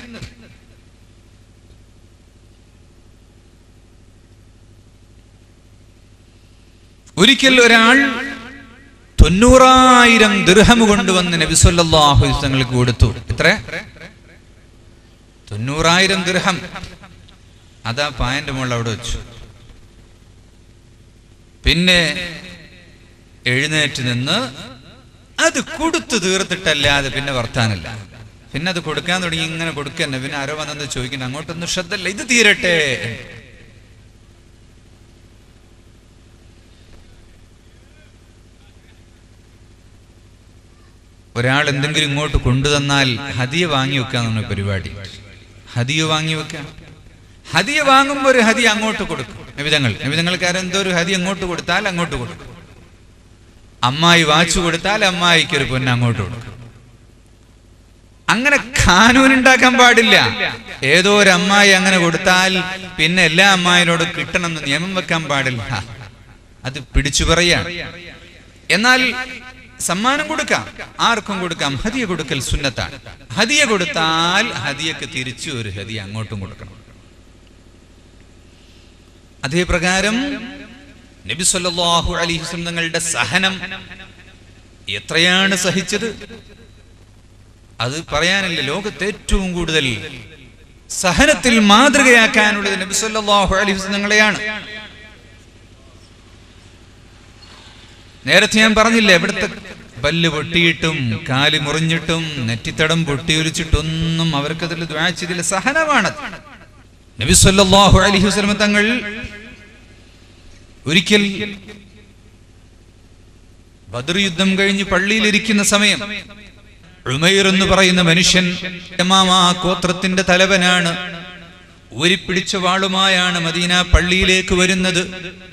ഒരിക്കൽ ഒരാൾ തൊണ്ണൂറായിരം ദൃഹം കൊണ്ടുവന്ന് നബി സല്ലല്ലാഹു അലൈഹി വസല്ലമക്ക് കൊടുത്തു എത്ര തൊണ്ണൂറായിരം ദൃഹം അതാ പായന്റെ മുകളിൽ അവിടെ വെച്ചു പിന്നെ എഴുന്നേറ്റ് നിന്ന് അത് കൊടുത്തു തീർത്തിട്ടല്ലാതെ പിന്നെ വർത്താനല്ല പിന്നെ അത് കൊടുക്കാൻ തുടങ്ങി ഇങ്ങനെ കൊടുക്കന്നെ പിന്നെ ആരോ വന്നെന്ന് ചോദിക്കണം അങ്ങോട്ടൊന്നും ശ്രദ്ധല്ല ഇത് തീരട്ടെ ഒരാൾ എന്തെങ്കിലും ഇങ്ങോട്ട് കൊണ്ടുതന്നാൽ ഹദിയ വാങ്ങി വെക്കാന്നാണ് പരിപാടി ഹദിയ വാങ്ങി വെക്കാം ഹദിയ വാങ്ങുമ്പോൾ ഒരു ഹദിയ അങ്ങോട്ട് കൊടുക്കും നിമിതങ്ങൾ നിമിതങ്ങൾക്കാരൻ എന്തോ ഒരു ഹദിയ അങ്ങോട്ട് കൊടുത്താൽ അങ്ങോട്ട് കൊടുക്കും അമ്മായി വാച്ചു കൊടുത്താൽ അമ്മായിക്ക് ഒരു പൊന്ന് അങ്ങോട്ട് കൊടുക്കും അങ്ങനെ ഖാനൂൻ ഉണ്ടാക്കാൻ പാടില്ല ഏതോ ഒരു അമ്മായി അങ്ങനെ കൊടുത്താൽ പിന്നെ എല്ലാ അമ്മായിനോടും കിട്ടണമെന്ന് നിയമം വെക്കാൻ പാടില്ല അത് പിടിച്ചു പറയാം എന്നാൽ സമ്മാനം കൊടുക്കാം ആർക്കും കൊടുക്കാം ഹദിയ കൊടുക്കൽ സുന്നത്താണ് ഹദിയ കൊടുത്താൽ ഹദിയക്ക് തിരിച്ചു ഒരു ഹദിയ അങ്ങോട്ടും കൊടുക്കണം അതേ പ്രകാരം നബി സല്ലല്ലാഹു അലൈഹി വസല്ലം തങ്ങളുടെ സഹനം എത്രയാണ് സഹിച്ചത് അത് പറയാനില്ല ലോകത്ത് ഏറ്റവും കൂടുതൽ സഹനത്തിൽ മാതൃകയാക്കാനുള്ളത് നബി സല്ലല്ലാഹു അലൈഹി വസല്ലം തങ്ങളെയാണ് നേരത്തെ ഞാൻ പറഞ്ഞില്ലേ ഇവിടുത്തെ പല്ല് പൊട്ടിയിട്ടും കാല് മുറിഞ്ഞിട്ടും നെറ്റിത്തടം പൊട്ടിയൊലിച്ചിട്ടൊന്നും അവർക്കതിൽ ദ്വാച്ചിതിൽ സഹനമാണ് നബി സല്ലല്ലാഹു അലൈഹി വസല്ലം തങ്ങൾ ഒരിക്കൽ ബദർ യുദ്ധം കഴിഞ്ഞ് പള്ളിയിലിരിക്കുന്ന സമയം ഉമൈർ എന്ന് പറയുന്ന മനുഷ്യൻ യമാമാ ഗോത്രത്തിന്റെ തലവനാണ് ഊരിപ്പിടിച്ച വാളുമായാണ് മദീന പള്ളിയിലേക്ക് വരുന്നത്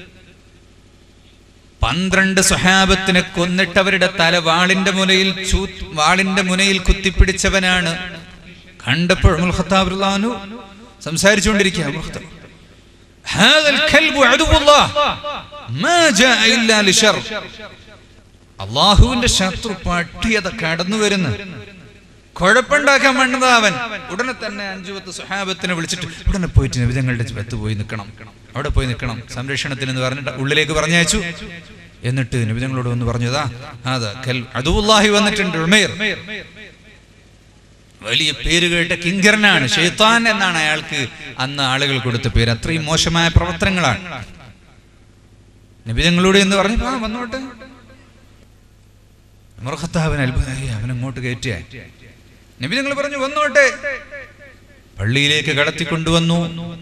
പന്ത്രണ്ട് സ്വഹാബത്തിനെ കൊന്നിട്ട് അവരുടെ തല വാളിന്റെ മുനയിൽ ചൂ വാളിന്റെ മുനയിൽ കുത്തിപ്പിടിച്ചവനാണ് കണ്ടപ്പോൾ ഉമർ ഖത്താബ് റളിയല്ലാഹു സംസാരിച്ചുകൊണ്ടിരിക്കുക ഉമർ ഖത്താബ് هذا الكلب عدو الله ما جاء إلا لشر അള്ളാഹുവിന്റെ ശത്രു പട്ടിയത കടന്നു വരുന്നു കുഴപ്പമുണ്ടാക്കാൻ വേണ്ടതാ അവൻ ഉടനെ തന്നെ അഞ്ചു പത്ത് സുഹാബത്തിനെ വിളിച്ചിട്ട് ഉടനെ പോയിട്ട് നബിതങ്ങളുടെ പത്ത് പോയി നിൽക്കണം അവിടെ പോയി നിൽക്കണം സംരക്ഷണത്തിന് എന്ന് പറഞ്ഞിട്ട് ഉള്ളിലേക്ക് പറഞ്ഞയച്ചു എന്നിട്ട് നബിതങ്ങളോട് ഒന്ന് പറഞ്ഞതാ അതാ കൽ അതുല്ലാഹി വന്നിട്ടുണ്ട് ഉമേർ വലിയ പേര് കേട്ട കിങ്കരനാണ് ഷെയ്ത്താൻ എന്നാണ് അയാൾക്ക് അന്ന് ആളുകൾ കൊടുത്ത പേര് അത്രയും മോശമായ പ്രവർത്തനങ്ങളാണ് നബിതങ്ങളോട് എന്ന് പറഞ്ഞു ആ വന്നോട്ടെ മുറഹത്താവൻ അത്ഭുതമായി അവൻ അങ്ങോട്ട് കയറ്റിയ നബി നിങ്ങൾ പറഞ്ഞു വന്നോട്ടെ പള്ളിയിലേക്ക് കടത്തിക്കൊണ്ടുവന്നു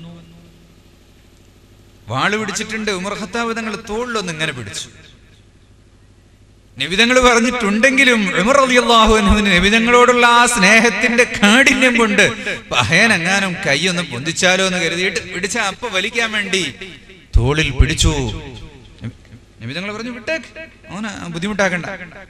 വാള് പിടിച്ചിട്ടുണ്ട് ഉമർ ഖത്താബ് തങ്ങൾ തോളിലൊന്ന് ഇങ്ങനെ പിടിച്ചു നിബിതങ്ങൾ പറഞ്ഞിട്ടുണ്ടെങ്കിലും ഉമർ അലിയല്ലാഹു അനുവിന് നിബിതങ്ങളോടുള്ള ആ സ്നേഹത്തിന്റെ കാഠിന്യം കൊണ്ട് പഹയൻ എങ്ങാനും കൈയൊന്ന് പൊന്തിച്ചാലോ എന്ന് കരുതിയിട്ട് പിടിച്ച അപ്പ വലിക്കാൻ വേണ്ടി തോളിൽ പിടിച്ചു നിബിതങ്ങൾ പറഞ്ഞു വിട്ടേക്ക് അവന് ബുദ്ധിമുട്ടാക്കണ്ട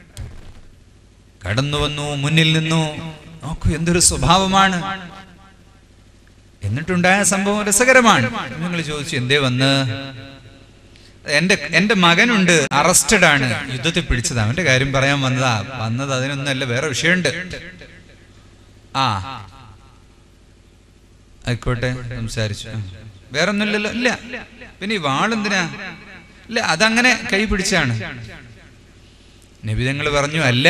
കടന്നു വന്നു മുന്നിൽ നിന്നു നോക്കൂ എന്തൊരു സ്വഭാവമാണ് എന്നിട്ടുണ്ടായ സംഭവം രസകരമാണ് നിങ്ങൾ ചോദിച്ചു എന്തേ വന്ന് എന്റെ എന്റെ മകനുണ്ട് അറസ്റ്റഡ് ആണ് യുദ്ധത്തിൽ പിടിച്ചത് അവന്റെ കാര്യം പറയാൻ വന്നതാ വന്നത് അതിനൊന്നല്ല വേറെ വിഷയമുണ്ട് ആ ആയിക്കോട്ടെ സംസാരിച്ചു ആ. വേറെ ഒന്നുമില്ലല്ലോ ഇല്ല പിന്നെ ഈ വാളെന്തിനാ ഇല്ല അതങ്ങനെ കൈ പിടിച്ചാണ് നബിതങ്ങൾ പറഞ്ഞു അല്ല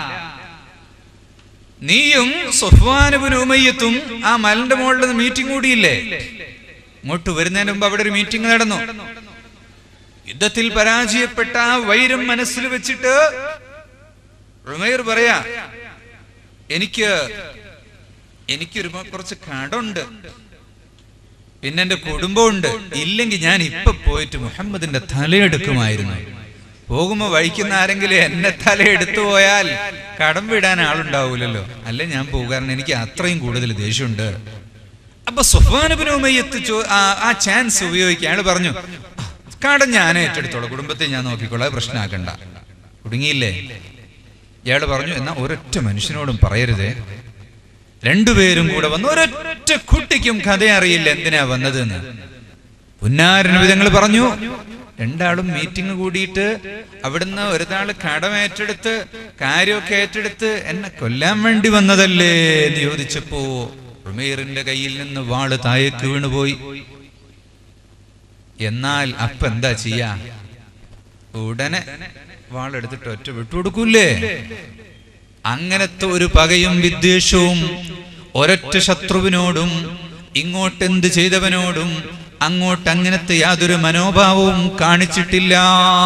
നീയും സുഫ്വാനുബിന് ഉമയ്യത്തും ആ മലന്റെ മുകളിൽ മീറ്റിംഗ് കൂടിയില്ലേ ഇങ്ങോട്ട് വരുന്നതിന് മുമ്പ് അവിടെ ഒരു മീറ്റിംഗ് നടന്നു യുദ്ധത്തിൽ പരാജയപ്പെട്ട ആ വൈരം മനസ്സിൽ വെച്ചിട്ട് ഉമൈർ പറയാ എനിക്ക് എനിക്കൊരു കുറച്ച് കടമുണ്ട് പിന്നെ എന്റെ കുടുംബമുണ്ട് ഇല്ലെങ്കിൽ ഞാൻ ഇപ്പൊ പോയിട്ട് മുഹമ്മദിന്റെ തലയെടുക്കുമായിരുന്നു പോകുമ്പോ വഴിക്കുന്ന ആരെങ്കിലും എന്നെ തല എടുത്തു പോയാൽ കടം വിടാൻ ആളുണ്ടാവൂലല്ലോ അല്ല ഞാൻ പോകാറുണ്ട് എനിക്ക് അത്രയും കൂടുതൽ ദേഷ്യമുണ്ട് അപ്പൊ സുഫാനുബിനുമയ്യത്ത് ആ ചാൻസ് ഉപയോഗിക്കുക അയാൾ പറഞ്ഞു കടം ഞാൻ ഏറ്റെടുത്തോളാം കുടുംബത്തെ ഞാൻ നോക്കിക്കോളാം അത് പ്രശ്നമാക്കണ്ട കുടുങ്ങിയില്ലേ ഇയാൾ പറഞ്ഞു എന്നാ ഒരൊറ്റ മനുഷ്യനോടും പറയരുതേ രണ്ടുപേരും കൂടെ വന്നു ഒരൊറ്റ കുട്ടിക്കും കഥ അറിയില്ല എന്തിനാ വന്നതെന്ന് പുന്നാരൻ വിധങ്ങൾ പറഞ്ഞു രണ്ടാളും മീറ്റിംഗ് കൂടിയിട്ട് അവിടുന്ന് ഒരാള് കടം ഏറ്റെടുത്ത് കാര്യമൊക്കെ ഏറ്റെടുത്ത് എന്നെ കൊല്ലാൻ വേണ്ടി വന്നതല്ലേ എന്ന് ചോദിച്ചപ്പോ ഉമേറിന്റെ കയ്യിൽ നിന്ന് വാള് താഴേക്ക് വീണുപോയി എന്നാൽ അപ്പ എന്താ ചെയ്യാ ഉടനെ വാളെടുത്തിട്ട് ഒറ്റ വിട്ടുകൊടുക്കൂലേ അങ്ങനത്തെ ഒരു പകയും വിദ്വേഷവും ഒരൊറ്റ ശത്രുവിനോടും ഇങ്ങോട്ട് എന്ത് ചെയ്തവനോടും അങ്ങോട്ട് അങ്ങനത്തെ യാതൊരു മനോഭാവവും കാണിച്ചിട്ടില്ല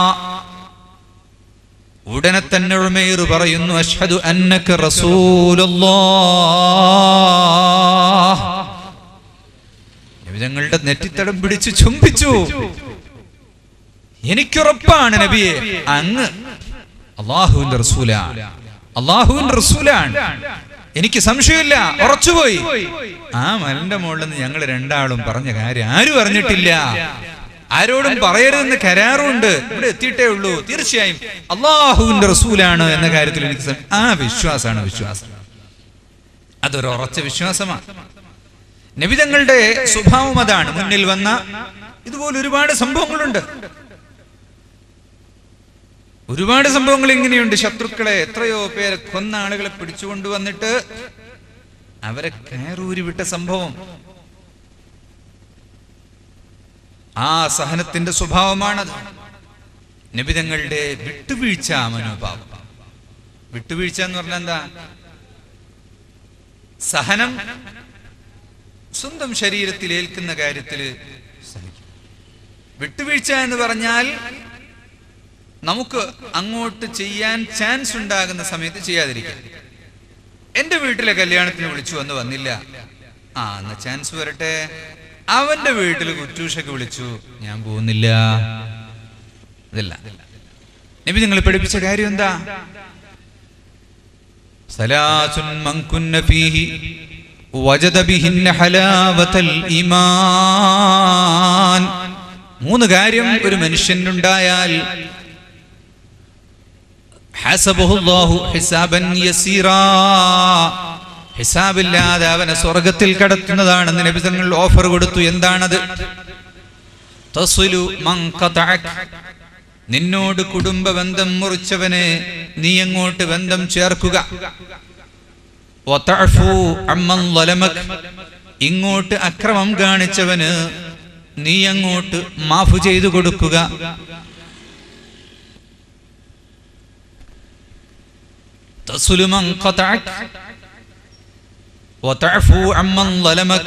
ഉടനെ തന്നെ ഉമേർ പറയുന്നു അഷ്ഹദു അന്നക റസൂലുള്ളാഹ് നബി ഞങ്ങളുടെ നെറ്റിത്തടം പിടിച്ച് ചുംബിച്ചു എനിക്കുറപ്പാണ് നബിയെ അങ്ങ് അള്ളാഹുവിന്റെ റസൂലാണ് അള്ളാഹുവിന്റെ റസൂലാണ് എനിക്ക് സംശയമില്ല ഉറച്ചുപോയി ആ മലന്റെ മുകളിൽ നിന്ന് ഞങ്ങൾ രണ്ടാളും പറഞ്ഞ കാര്യം ആരും അറിഞ്ഞിട്ടില്ല ആരോടും പറയരുതെന്ന് കരാറുണ്ട് ഇവിടെ എത്തിയിട്ടേ ഉള്ളൂ തീർച്ചയായും അള്ളാഹുവിന്റെ റസൂലാണ് എന്ന കാര്യത്തിൽ എനിക്ക് സം- ആ വിശ്വാസമാണ് വിശ്വാസം അതൊരു ഉറച്ച വിശ്വാസമാണ് നബിതങ്ങളുടെ സ്വഭാവം അതാണ് മുന്നിൽ വന്ന ഇതുപോലെ ഒരുപാട് സംഭവങ്ങളുണ്ട് ഒരുപാട് സംഭവങ്ങൾ ഇങ്ങനെയുണ്ട് ശത്രുക്കളെ എത്രയോ പേരെ കൊന്ന ആളുകളെ പിടിച്ചുകൊണ്ട് വന്നിട്ട് അവരെ കയറൂരി വിട്ട സംഭവം ആ സഹനത്തിന്റെ സ്വഭാവമാണത് നബിതങ്ങളുടെ വിട്ടുവീഴ്ച മനോഭാവം വിട്ടുവീഴ്ച എന്ന് പറഞ്ഞാൽ എന്താ സഹനം സ്വന്തം ശരീരത്തിൽ ഏൽക്കുന്ന കാര്യത്തിൽ സഹിക്കും വിട്ടുവീഴ്ച എന്ന് പറഞ്ഞാൽ നമുക്ക് അങ്ങോട്ട് ചെയ്യാൻ ചാൻസ് ഉണ്ടാകുന്ന സമയത്ത് ചെയ്യാതിരിക്കാം എന്റെ വീട്ടിലെ കല്യാണത്തിന് വിളിച്ചു വന്ന് വന്നില്ല ആ എന്നാ ചാൻസ് വരട്ടെ അവന്റെ വീട്ടിൽ കുറ്റൂഷക്ക് വിളിച്ചു ഞാൻ പോകുന്നില്ല ഇതല്ല നബി നിങ്ങൾ പഠിപ്പിച്ച കാര്യം എന്താ സലാസുൻ മൻകുന്ന ഫീഹി വജദ ബിഹിന്ന ഹലാവതൽ ഈമാൻ മൂന്ന് കാര്യം ഒരു മനുഷ്യനുണ്ടായാൽ ഹസബഹുല്ലാഹു ഹിസാബൻ യസീറാ ഹിസാബില്ലാതെ അവനെ സ്വർഗത്തിൽ കടത്തുന്നതാണെന്ന് നബി തങ്ങൾ ഓഫർ കൊടുത്തു എന്താണത് തസ്ലു മൻ ഖതഅക. നിന്നോട് കുടുംബ ബന്ധം മുറിച്ചവനെ നീ അങ്ങോട്ട് ബന്ധം ചേർക്കുക വതഅഫു അമ്മൻ ളലമക്. ഇങ്ങോട്ട് അക്രമം കാണിച്ചവന് നീ അങ്ങോട്ട് മാഫു ചെയ്തു കൊടുക്കുക تصل من قطعك وتعفو عمن ظلمك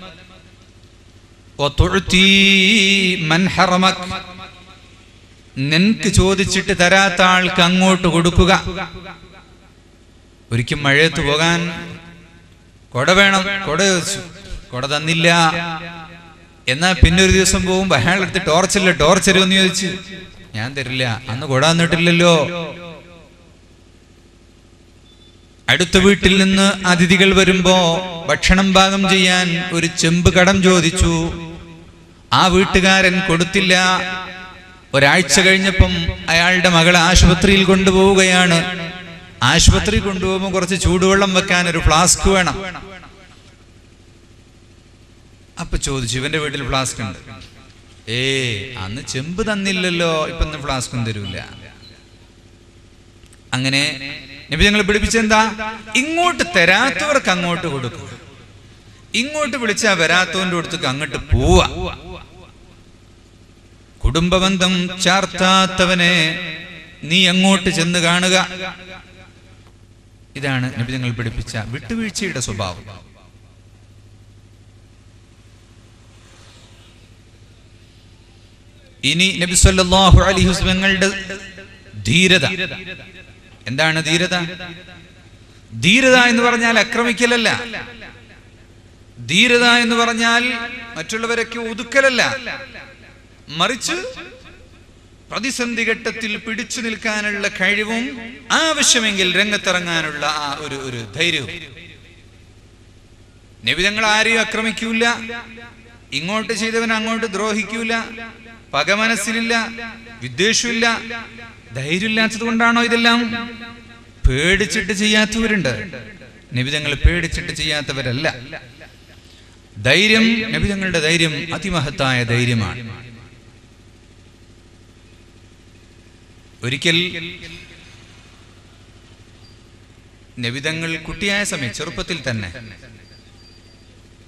وتعطي من حرمك നിനക്ക് ചോദിച്ചിട്ട് തരാത്ത ആൾക്ക് അങ്ങോട്ട് കൊടുക്കുക ഒരിക്കൽ മഴയത്ത് പോകാൻ കൊട വേണം കൊട ചോദിച്ചു കൊട തന്നില്ല എന്നാ പിന്നെ ഒരു ദിവസം പോകുമ്പോ അയാൾ എടുത്ത് ടോർച്ചല്ല ടോർച്ച് തരുമെന്ന് ചോദിച്ചു ഞാൻ തരില്ല അന്ന് കൊട തന്നിട്ടില്ലല്ലോ അടുത്ത വീട്ടിൽ നിന്ന് അതിഥികൾ വരുമ്പോ ഭക്ഷണം പാകം ചെയ്യാൻ ഒരു ചെമ്പ് കടം ചോദിച്ചു ആ വീട്ടുകാരൻ കൊടുത്തില്ല ഒരാഴ്ച കഴിഞ്ഞപ്പം അയാളുടെ മകളെ ആശുപത്രിയിൽ കൊണ്ടുപോവുകയാണ് ആശുപത്രി കൊണ്ടുപോകുമ്പോൾ കുറച്ച് ചൂടുവെള്ളം വെക്കാൻ ഒരു ഫ്ലാസ്ക് വേണം അപ്പൊ ചോദിച്ചു ഇവന്റെ വീട്ടിൽ ഫ്ലാസ്ക് ഉണ്ട് ഏ അന്ന് ചെമ്പ് തന്നില്ലല്ലോ ഇപ്പൊ ഇന്ന് ഫ്ലാസ്കും തരൂല അങ്ങനെ നബി ഞങ്ങൾ പിടിപ്പിച്ചെന്താ ഇങ്ങോട്ട് തരാത്തവർക്ക് അങ്ങോട്ട് കൊടുക്കും ഇങ്ങോട്ട് വിളിച്ചാ വരാത്തവന്റെ അടുത്തേക്ക് അങ്ങോട്ട് പോവാ കുടുംബബന്ധം ചാർത്താത്തവനെ നീ അങ്ങോട്ട് ചെന്ന് കാണുക ഇതാണ് നബി ഞങ്ങൾ പഠിപ്പിച്ച വിട്ടുവീഴ്ചയുടെ സ്വഭാവം ഇനി നബി സല്ലല്ലാഹു അലൈഹി വസല്ലങ്ങളുടെ ധീരത എന്താണ് ധീരത ധീരത എന്ന് പറഞ്ഞാൽ ആക്രമിക്കലല്ല ധീരത എന്ന് പറഞ്ഞാൽ മറ്റുള്ളവരൊക്കെ ഒതുക്കലല്ല മറിച്ച് പ്രതിസന്ധി ഘട്ടത്തിൽ പിടിച്ചു നിൽക്കാനുള്ള കഴിവും ആവശ്യമെങ്കിൽ രംഗത്തിറങ്ങാനുള്ള ആ ഒരു ഒരു ധൈര്യവും നിബിതങ്ങൾ ആരെയും ആക്രമിക്കൂല ഇങ്ങോട്ട് ചെയ്തവൻ അങ്ങോട്ട് ദ്രോഹിക്കൂല പക മനസ്സിലില്ല വിദ്വേഷമില്ല ധൈര്യമില്ലാത്തത് കൊണ്ടാണോ ഇതെല്ലാം പേടിച്ചിട്ട് ചെയ്യാത്തവരുണ്ട് നിബിതങ്ങൾ പേടിച്ചിട്ട് ചെയ്യാത്തവരല്ല ധൈര്യം നബിതങ്ങളുടെ ധൈര്യം അതിമഹത്തായ ധൈര്യമാണ് ഒരിക്കൽ നബിതങ്ങൾ കുട്ടിയായ സമയം ചെറുപ്പത്തിൽ തന്നെ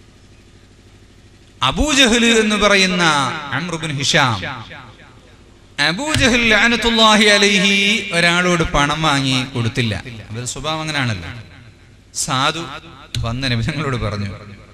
അബൂജഹല് എന്ന് പറയുന്ന അമ്രുബിൻ ഹിഷാം അബൂജഹൽ ലഅനത്തുല്ലാഹി അലൈഹി ഒരാളോട് പണം വാങ്ങി കൊടുത്തില്ല അവരുടെ സ്വഭാവം അങ്ങനെയാണല്ലോ സാധു വന്ന നബിതങ്ങളോട് പറഞ്ഞു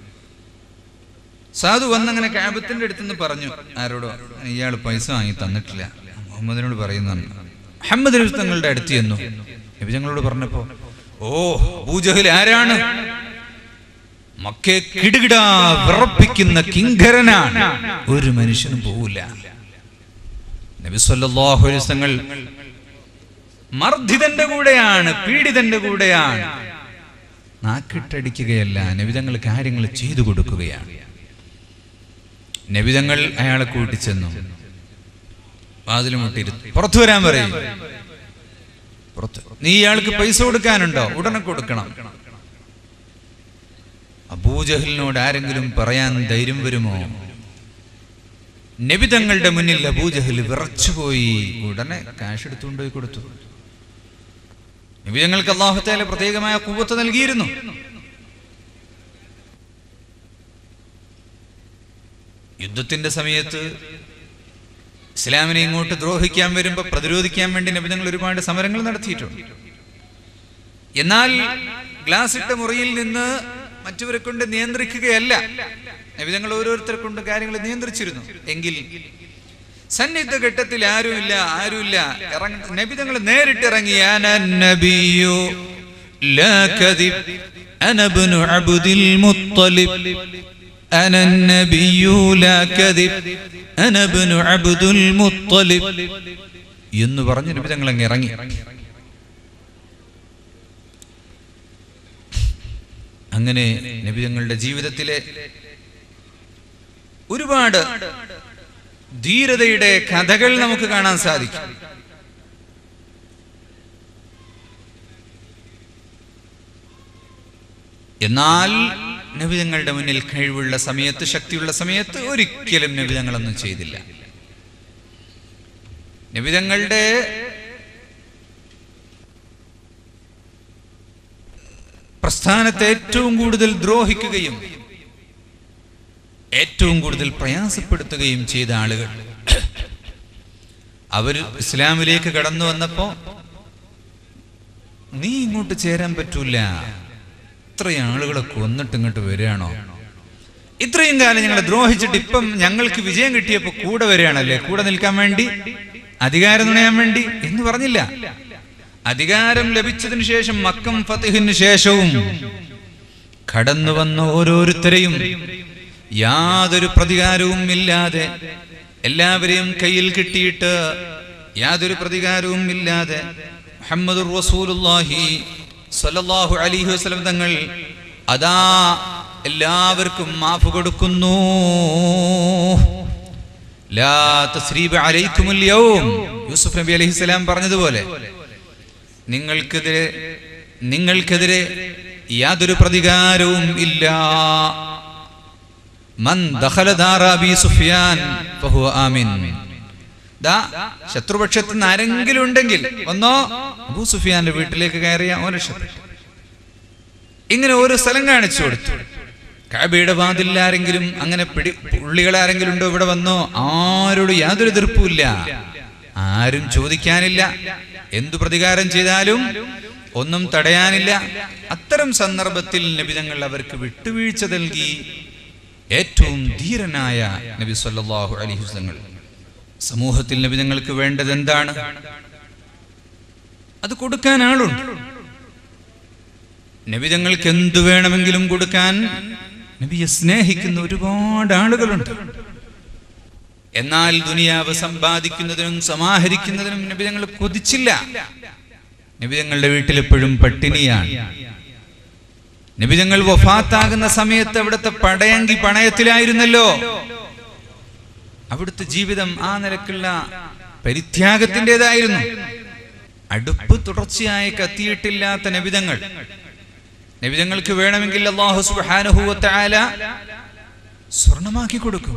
സാധു വന്നങ്ങനെ കാബത്തിന്റെ അടുത്തുനിന്ന് പറഞ്ഞു ആരോടോ ഇയാൾ പൈസ വാങ്ങി തന്നിട്ടില്ല മുഹമ്മദിനോട് പറയുന്നതാണ് മുഹമ്മദ് നബി തങ്ങളുടെ അടുത്ത് ചെന്നു നബിതങ്ങളോട് പറഞ്ഞപ്പോ ഓ അബൂജഹൽ ആരാണ് മക്കെ കിടുകിടാ വിറപ്പിക്കുന്ന കിങ്കരനാണ് ഒരു മനുഷ്യനും പോവില്ല നബി സല്ലല്ലാഹു അലൈഹി വസല്ലങ്ങൾ മർദ്ദിതന്റെ കൂടെയാണ് പീഡിതന്റെ കൂടെയാണ് നാക്കിട്ടടിക്കുകയല്ല നബിതങ്ങൾ കാര്യങ്ങൾ ചെയ്തു കൊടുക്കുകയാണ് നബിതങ്ങൾ അയാളെ കൂട്ടിച്ചെന്നു വാതിൽ മുട്ടിരുത്തി പുറത്തു വരാൻ പറയും പുറത്ത് നീ ഇയാൾക്ക് പൈസ കൊടുക്കാനുണ്ടോ ഉടനെ കൊടുക്കണം അബൂജഹലിനോട് ആരെങ്കിലും പറയാൻ ധൈര്യം വരുമോ നബിതങ്ങളുടെ മുന്നിൽ അബൂജഹൽ വിറച്ചുപോയി ഉടനെ കാശ് എടുത്തുകൊണ്ടുപോയി കൊടുത്തു നബിതങ്ങൾക്ക് അള്ളാഹുത്താല പ്രത്യേകമായ കൂവത്ത് നൽകിയിരുന്നു യുദ്ധത്തിന്റെ സമയത്ത് ഇസ്ലാമിനെ ഇങ്ങോട്ട് ദ്രോഹിക്കാൻ വരുമ്പോൾ പ്രതിരോധിക്കാൻ വേണ്ടി നബിതങ്ങൾ ഒരുപാട് സമരങ്ങൾ നടത്തിയിട്ടുണ്ട് എന്നാൽ ഗ്ലാസ് ഇട്ട മുറിയിൽ നിന്ന് മറ്റവരെ കൊണ്ട് നിയന്ത്രിക്കുകയല്ല നബിതങ്ങൾ ഓരോരുത്തരെ കൊണ്ട് കാര്യങ്ങൾ നിയന്ത്രിച്ചിരുന്നു എങ്കിൽ സന്നിഗ്ധ ഘട്ടത്തിൽ ആരുമില്ല ആരുമില്ല ഇറങ്ങ നബിതങ്ങൾ നേരിട്ട് ഇറങ്ങി "അന നബിയ്യു ലാ കദിബ് അന ഇബ്നു അബ്ദിൽ മുത്തലിബ് അന നബിയ്യു ലാ കദിബ് അന ഇബ്നു അബ്ദുൽ മുത്തലിബ് എന്ന് പറഞ്ഞ് നബിതങ്ങൾ അങ്ങ് ഇറങ്ങി അങ്ങനെ നബിതങ്ങളുടെ ജീവിതത്തിലെ ഒരുപാട് ധീരതയുടെ കഥകൾ നമുക്ക് കാണാൻ സാധിക്കും എന്നാൽ നബിതങ്ങളുടെ മുന്നിൽ കഴിവുള്ള സമയത്ത് ശക്തിയുള്ള സമയത്ത് ഒരിക്കലും നബിതങ്ങളൊന്നും ചെയ്തില്ല നബിതങ്ങളുടെ പ്രസ്ഥാനത്തെ ഏറ്റവും കൂടുതൽ ദ്രോഹിക്കുകയും ഏറ്റവും കൂടുതൽ പ്രയാസപ്പെടുത്തുകയും ചെയ്ത ആളുകൾ അവർ ഇസ്ലാമിലേക്ക് കടന്നു വന്നപ്പോ നീ ഇങ്ങോട്ട് ചേരാൻ പറ്റൂല ഇത്രയും ആളുകളെ കൊന്നിട്ട് ഇങ്ങോട്ട് വരികയാണോ ഇത്രയും കാലം ഞങ്ങളെ ദ്രോഹിച്ചിട്ട് ഇപ്പം ഞങ്ങൾക്ക് വിജയം കിട്ടിയപ്പോ കൂടെ വരികയാണല്ലേ കൂടെ നിൽക്കാൻ വേണ്ടി അധികാരം നുണയാൻ വേണ്ടി എന്ന് പറഞ്ഞില്ല അധികാരം ലഭിച്ചതിന് ശേഷം മക്കം ഫത്തിഹിന് ശേഷവും കടന്നു വന്ന ഓരോരുത്തരെയും യാതൊരു പ്രതികാരവും ഇല്ലാതെ എല്ലാവരെയും കയ്യിൽ കിട്ടിയിട്ട് യാതൊരു പ്രതികാരവും ഇല്ലാതെ മുഹമ്മദ് റസൂലുള്ളാഹി സ്വല്ലല്ലാഹു അലൈഹി വസല്ലം തങ്ങൾ അതാ എല്ലാവർക്കും മാഫ് കൊടുക്കുന്നു ലാ തസ്രീബ അലൈക്കുമുൽ യൗം യൂസുഫ് നബി അലൈഹിസ്സലാം പറഞ്ഞതുപോലെ നിങ്ങൾക്കെതിരെ നിങ്ങൾക്കെതിരെ യാതൊരു പ്രതികാരവും ഇല്ല മൻ ദഖല ദാറ അബീ സുഫിയാൻ ഫഹുവ ആമിൻ ദാ ശത്രുപക്ഷത്ത് നിന്ന് ആരെങ്കിലും ഉണ്ടെങ്കിൽ വന്നോ അബൂ സുഫിയാന്റെ വീട്ടിലേക്ക് കയറിയ ഓൻ രക്ഷപ്പെട്ടു ഇങ്ങനെ ഓരോ സ്ഥലം കാണിച്ചു കൊടുത്തു കാബയുടെ വാതിൽ ആരെങ്കിലും അങ്ങനെ പിടി പുള്ളികൾ ആരെങ്കിലും ഉണ്ടോ ഇവിടെ വന്നോ ആരോടും യാതൊരു എതിർപ്പുമില്ല ആരും ചോദിക്കാനില്ല എന്തു പ്രതികാരം ചെയ്താലും ഒന്നും തടയാനില്ല അത്തരം സന്ദർഭത്തിൽ നബിതങ്ങൾ അവർക്ക് വിട്ടുവീഴ്ച നൽകി ഏറ്റവും ധീരനായ നബി സല്ലല്ലാഹു അലൈഹി വസല്ലങ്ങൾ സമൂഹത്തിൽ നബിതങ്ങൾക്ക് വേണ്ടത് എന്താണ് അത് കൊടുക്കാൻ ആളുണ്ട് നബിതങ്ങൾക്ക് എന്തു വേണമെങ്കിലും കൊടുക്കാൻ നബിയെ സ്നേഹിക്കുന്ന ഒരുപാട് ആളുകളുണ്ട് എന്നാൽ ദുനിയാവ് സമ്പാദിക്കുന്നതിനും സമാഹരിക്കുന്നതിനും നബിതങ്ങൾ കൊതിച്ചില്ല നബിതങ്ങളുടെ വീട്ടിൽ എപ്പോഴും പട്ടിണിയാണ് നബിതങ്ങൾ വഫാത്താകുന്ന സമയത്ത് അവിടുത്തെ പടയങ്കി പണയത്തിലായിരുന്നല്ലോ അവിടുത്തെ ജീവിതം ആ നിലക്കുള്ള പരിത്യാഗത്തിൻ്റെതായിരുന്നു അടുപ്പ് തുടർച്ചയായി കത്തിയിട്ടില്ലാത്ത നബിതങ്ങൾ നബിതങ്ങൾക്ക് വേണമെങ്കിൽ അള്ളാഹു സുബ്ഹാനഹു വതആല സ്വർണമാക്കി കൊടുക്കും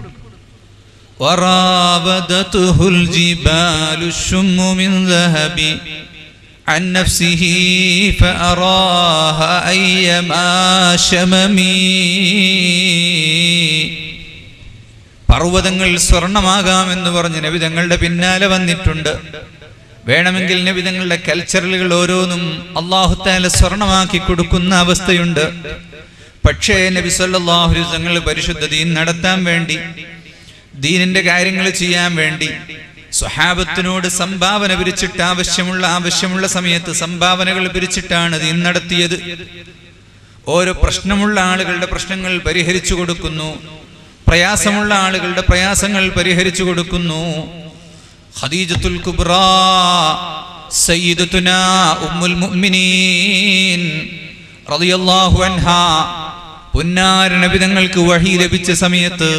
وراودته الجبال الشم من ذهب عن نفسه فأراها أيما شممي പർവ്വതങ്ങൾ സ്വർണമാകാമെന്ന് പറഞ്ഞ് നബിതങ്ങളുടെ പിന്നാലെ വന്നിട്ടുണ്ട് വേണമെങ്കിൽ നബിതങ്ങളുടെ കൾച്ചറലുകൾ ഓരോന്നും അള്ളാഹുത്താല സ്വർണമാക്കി കൊടുക്കുന്ന അവസ്ഥയുണ്ട് പക്ഷേ നബി സല്ലല്ലാഹു അലൈഹി തങ്ങൾ പരിശുദ്ധ ദീൻ നടത്താൻ വേണ്ടി ദീനിന്റെ കാര്യങ്ങൾ ചെയ്യാൻ വേണ്ടി സ്വഹാബത്തിനോട് സംഭാവന പിരിച്ചിട്ട് ആവശ്യമുള്ള ആവശ്യമുള്ള സമയത്ത് സംഭാവനകൾ പിരിച്ചിട്ടാണ് ദീൻ നടത്തിയത് ഓരോ പ്രശ്നമുള്ള ആളുകളുടെ പ്രശ്നങ്ങൾ പരിഹരിച്ചു കൊടുക്കുന്നു പ്രയാസമുള്ള ആളുകളുടെ പ്രയാസങ്ങൾ പരിഹരിച്ചു കൊടുക്കുന്നു ഖദീജത്തുൽ കുബ്ര സയ്യിദത്തുന ഉമ്മുൽ മുഅ്മിനീൻ റളിയല്ലാഹു അൻഹാ പുന്നാര നബിതങ്ങൾക്ക് വഹി ലഭിച്ച സമയത്ത്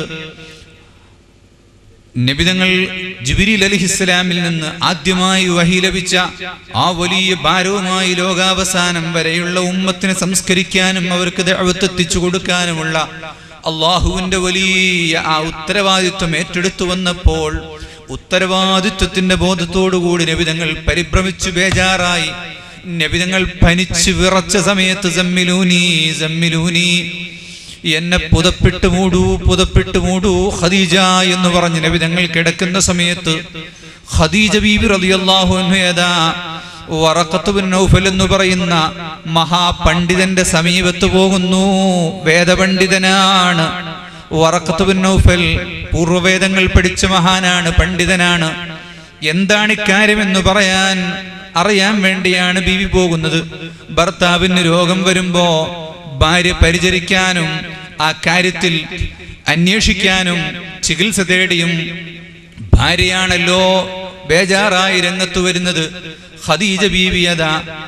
നബിതങ്ങൾ ജിബിരിൽ അലിഹിസ്സലാമിൽ നിന്ന് ആദ്യമായി വഹി ലഭിച്ച ആ വലിയ ഭാരവുമായി ലോകാവസാനം വരെയുള്ള ഉമ്മത്തിനെ സംസ്കരിക്കാനും അവർക്ക് ദഅവത്തെത്തിച്ചു കൊടുക്കാനുമുള്ള അള്ളാഹുവിന്റെ വലിയ ആ ഉത്തരവാദിത്വം ഏറ്റെടുത്തു വന്നപ്പോൾ ഉത്തരവാദിത്വത്തിന്റെ ബോധത്തോടുകൂടി നബിതങ്ങൾ പരിഭ്രമിച്ചു ബേജാറായി നബിതങ്ങൾ പനിച്ചു വിറച്ച സമയത്ത് സമ്മിലൂനി സമ്മിലൂനി എന്നെ പുതപ്പിട്ട് മൂടൂ പുതപ്പിട്ട് മൂടൂ ഖദീജ എന്ന് പറഞ്ഞ് നബി തങ്ങൾ കിടക്കുന്ന സമയത്ത് ഖദീജ ബീബി റളിയല്ലാഹു അൻഹു ഏതാ വറഖത്ത് ബിൻ നൗഫൽ എന്ന് പറയുന്ന മഹാപണ്ഡിതന്റെ സമീപത്ത് പോകുന്നു വേദപണ്ഡിതനാണ് വറഖത്ത് ബിൻ നൗഫൽ പൂർവ്വവേദങ്ങൾ പഠിച്ച മഹാനാണ് പണ്ഡിതനാണ് എന്താണ് ഇക്കാര്യമെന്ന് പറയാൻ അറിയാൻ വേണ്ടിയാണ് ബീവി പോകുന്നത് ഭർത്താവിന് രോഗം വരുമ്പോ ഭാര്യ പരിചരിക്കാനും ആ കാര്യത്തിൽ അന്വേഷിക്കാനും ചികിത്സ തേടിയും ഭാര്യയാണല്ലോ ബേജാറായി രംഗത്ത് വരുന്നത് ഖദീജ ബീവിയത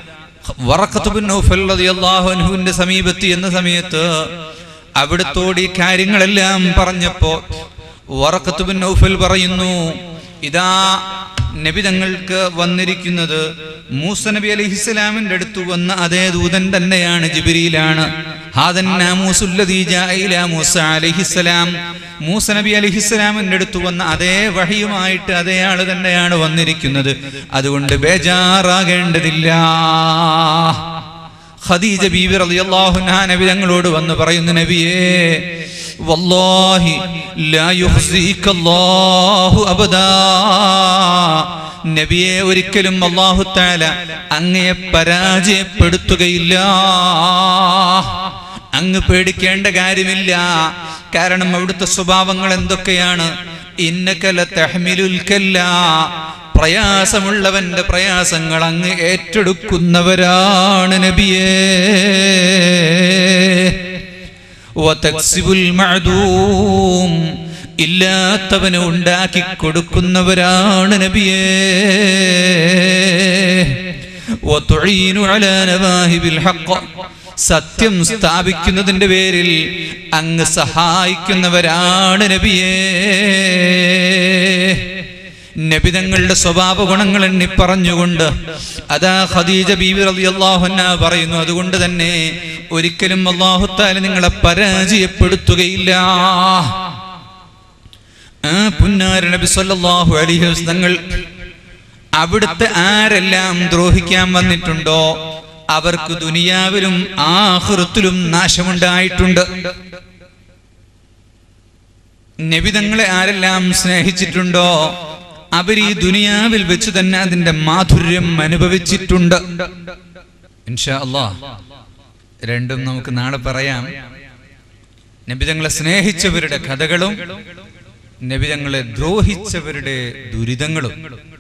വറക്കത്തുബിന്റെ സമീപത്ത് എന്ന സമയത്ത് അവിടത്തോട് ഈ കാര്യങ്ങളെല്ലാം പറഞ്ഞപ്പോ വറക്കത്തുബിൻ നൗഫൽ പറയുന്നു ഇതാ നബി തങ്ങൾക്ക് വന്നിരിക്കുന്നത് മൂസ നബി അലൈഹിസ്സലാമിന്റെ അടുത്ത് വന്ന അതേ ദൂതൻ തന്നെയാണ് ജിബിരിയിലാണ് ഹാദൻ നാമൂസുല്ലദീ ജാഅ ഇലാ മൂസ അലൈഹിസ്സലാം മൂസ നബി അലൈഹിസ്സലാമിന്റെ അടുത്ത് വന്ന അതേ വഹിയുമായിട്ട് അതേ ആള് തന്നെയാണ് വന്നിരിക്കുന്നത് അതുകൊണ്ട് ബേജാറാകേണ്ടതില്ല ഖദീജ ബീബി റളിയല്ലാഹു അൻഹ നബി തങ്ങളോട് വന്ന് പറയുന്നു നബിയേ വല്ലാഹി ലാ യുഹ്സിക അല്ലാഹു അബദാ നബിയെ ഒരിക്കലും അല്ലാഹു തആല അങ്ങയെ പരാജയപ്പെടുത്തുകയില്ല അങ്ങ് പേടിക്കേണ്ട കാര്യമില്ല കാരണം അവിടുത്തെ സ്വഭാവങ്ങൾ എന്തൊക്കെയാണ് ഇന്നകല തഹ്മിലുൽ കല്ല പ്രയാസമുള്ളവന്റെ പ്രയാസങ്ങൾ അങ്ങ് ഏറ്റെടുക്കുന്നവരാണ് നബിയേ വതക്സിബുൽ മഅദൂം ഇല്ലാത്തവന് ഉണ്ടാക്കി കൊടുക്കുന്നവരാണ് നബിയേ വതുഈനു അലാ നവാഹിബിൽ ഹഖ് സത്യം സ്ഥാപിക്കുന്നതിന്റെ പേരിൽ അങ്ങ് സഹായിക്കുന്നവരാണ് നബിയേ നബിതങ്ങളുടെ സ്വഭാവ ഗുണങ്ങൾ എണ്ണി പറഞ്ഞുകൊണ്ട് അതാ ഖദീജ ബീവി റളിയല്ലാഹു അൻഹ പറയുന്നു അതുകൊണ്ട് തന്നെ ഒരിക്കലും അല്ലാഹു തആല നിങ്ങളെ പരാജയപ്പെടുത്തുകയില്ല ആ പുന്നാര നബി സല്ലല്ലാഹു അലൈഹി വസല്ലങ്ങൾ അവിടുത്തെ ആരെല്ലാം ദ്രോഹിക്കാൻ വന്നിട്ടുണ്ടോ അവർക്ക് ദുനിയാവിലും ആഹൃത്തിലും നാശമുണ്ടായിട്ടുണ്ട് നബിതങ്ങളെ ആരെല്ലാം സ്നേഹിച്ചിട്ടുണ്ടോ അവർ ഈ ദുനിയാവിൽ വെച്ച് തന്നെ അതിന്റെ മാധുര്യം അനുഭവിച്ചിട്ടുണ്ട് ഇൻഷാ അല്ലാ രണ്ടും നമുക്ക് നാളെ പറയാം നബിതങ്ങളെ സ്നേഹിച്ചവരുടെ കഥകളും നബിതങ്ങളെ ദ്രോഹിച്ചവരുടെ ദുരിതങ്ങളും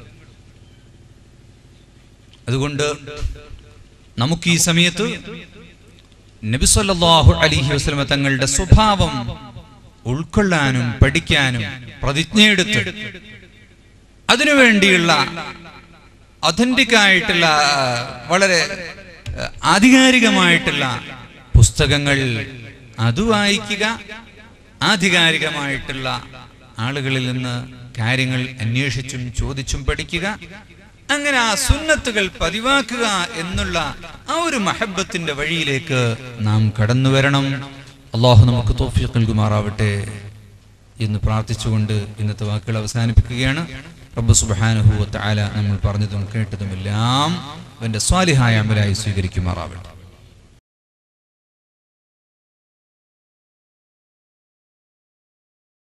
അതുകൊണ്ട് നമുക്ക് ഈ സമയത്ത് നബിസല്ലാഹു അലിഹി വസ്ലമ തങ്ങളുടെ സ്വഭാവം ഉൾക്കൊള്ളാനും പഠിക്കാനും പ്രതിജ്ഞയെടുത്ത് അതിനുവേണ്ടിയുള്ള ഒഥന്റിക് ആയിട്ടുള്ള വളരെ ആധികാരികമായിട്ടുള്ള പുസ്തകങ്ങൾ അത് വായിക്കുക ആധികാരികമായിട്ടുള്ള ആളുകളിൽ നിന്ന് കാര്യങ്ങൾ അന്വേഷിച്ചും ചോദിച്ചും പഠിക്കുക അങ്ങനെ ആ സുന്നത്തുകൾ പതിവാക്കുക എന്നുള്ള ആ ഒരു മഹബത്തിന്റെ വഴിയിലേക്ക് നാം കടന്നു വരണം അള്ളാഹു നമുക്ക് തോഫിക്ക് നൽകുമാറാവട്ടെ എന്ന് പ്രാർത്ഥിച്ചുകൊണ്ട് ഇന്നത്തെ വാക്കുകൾ അവസാനിപ്പിക്കുകയാണ് റബ്ബ് സുബാനുഭൂവത്ത് ആല നമ്മൾ പറഞ്ഞതും കേട്ടതുമെല്ലാം അവന്റെ സ്വാലിഹായ അമലായി സ്വീകരിക്കുമാറാവട്ടെ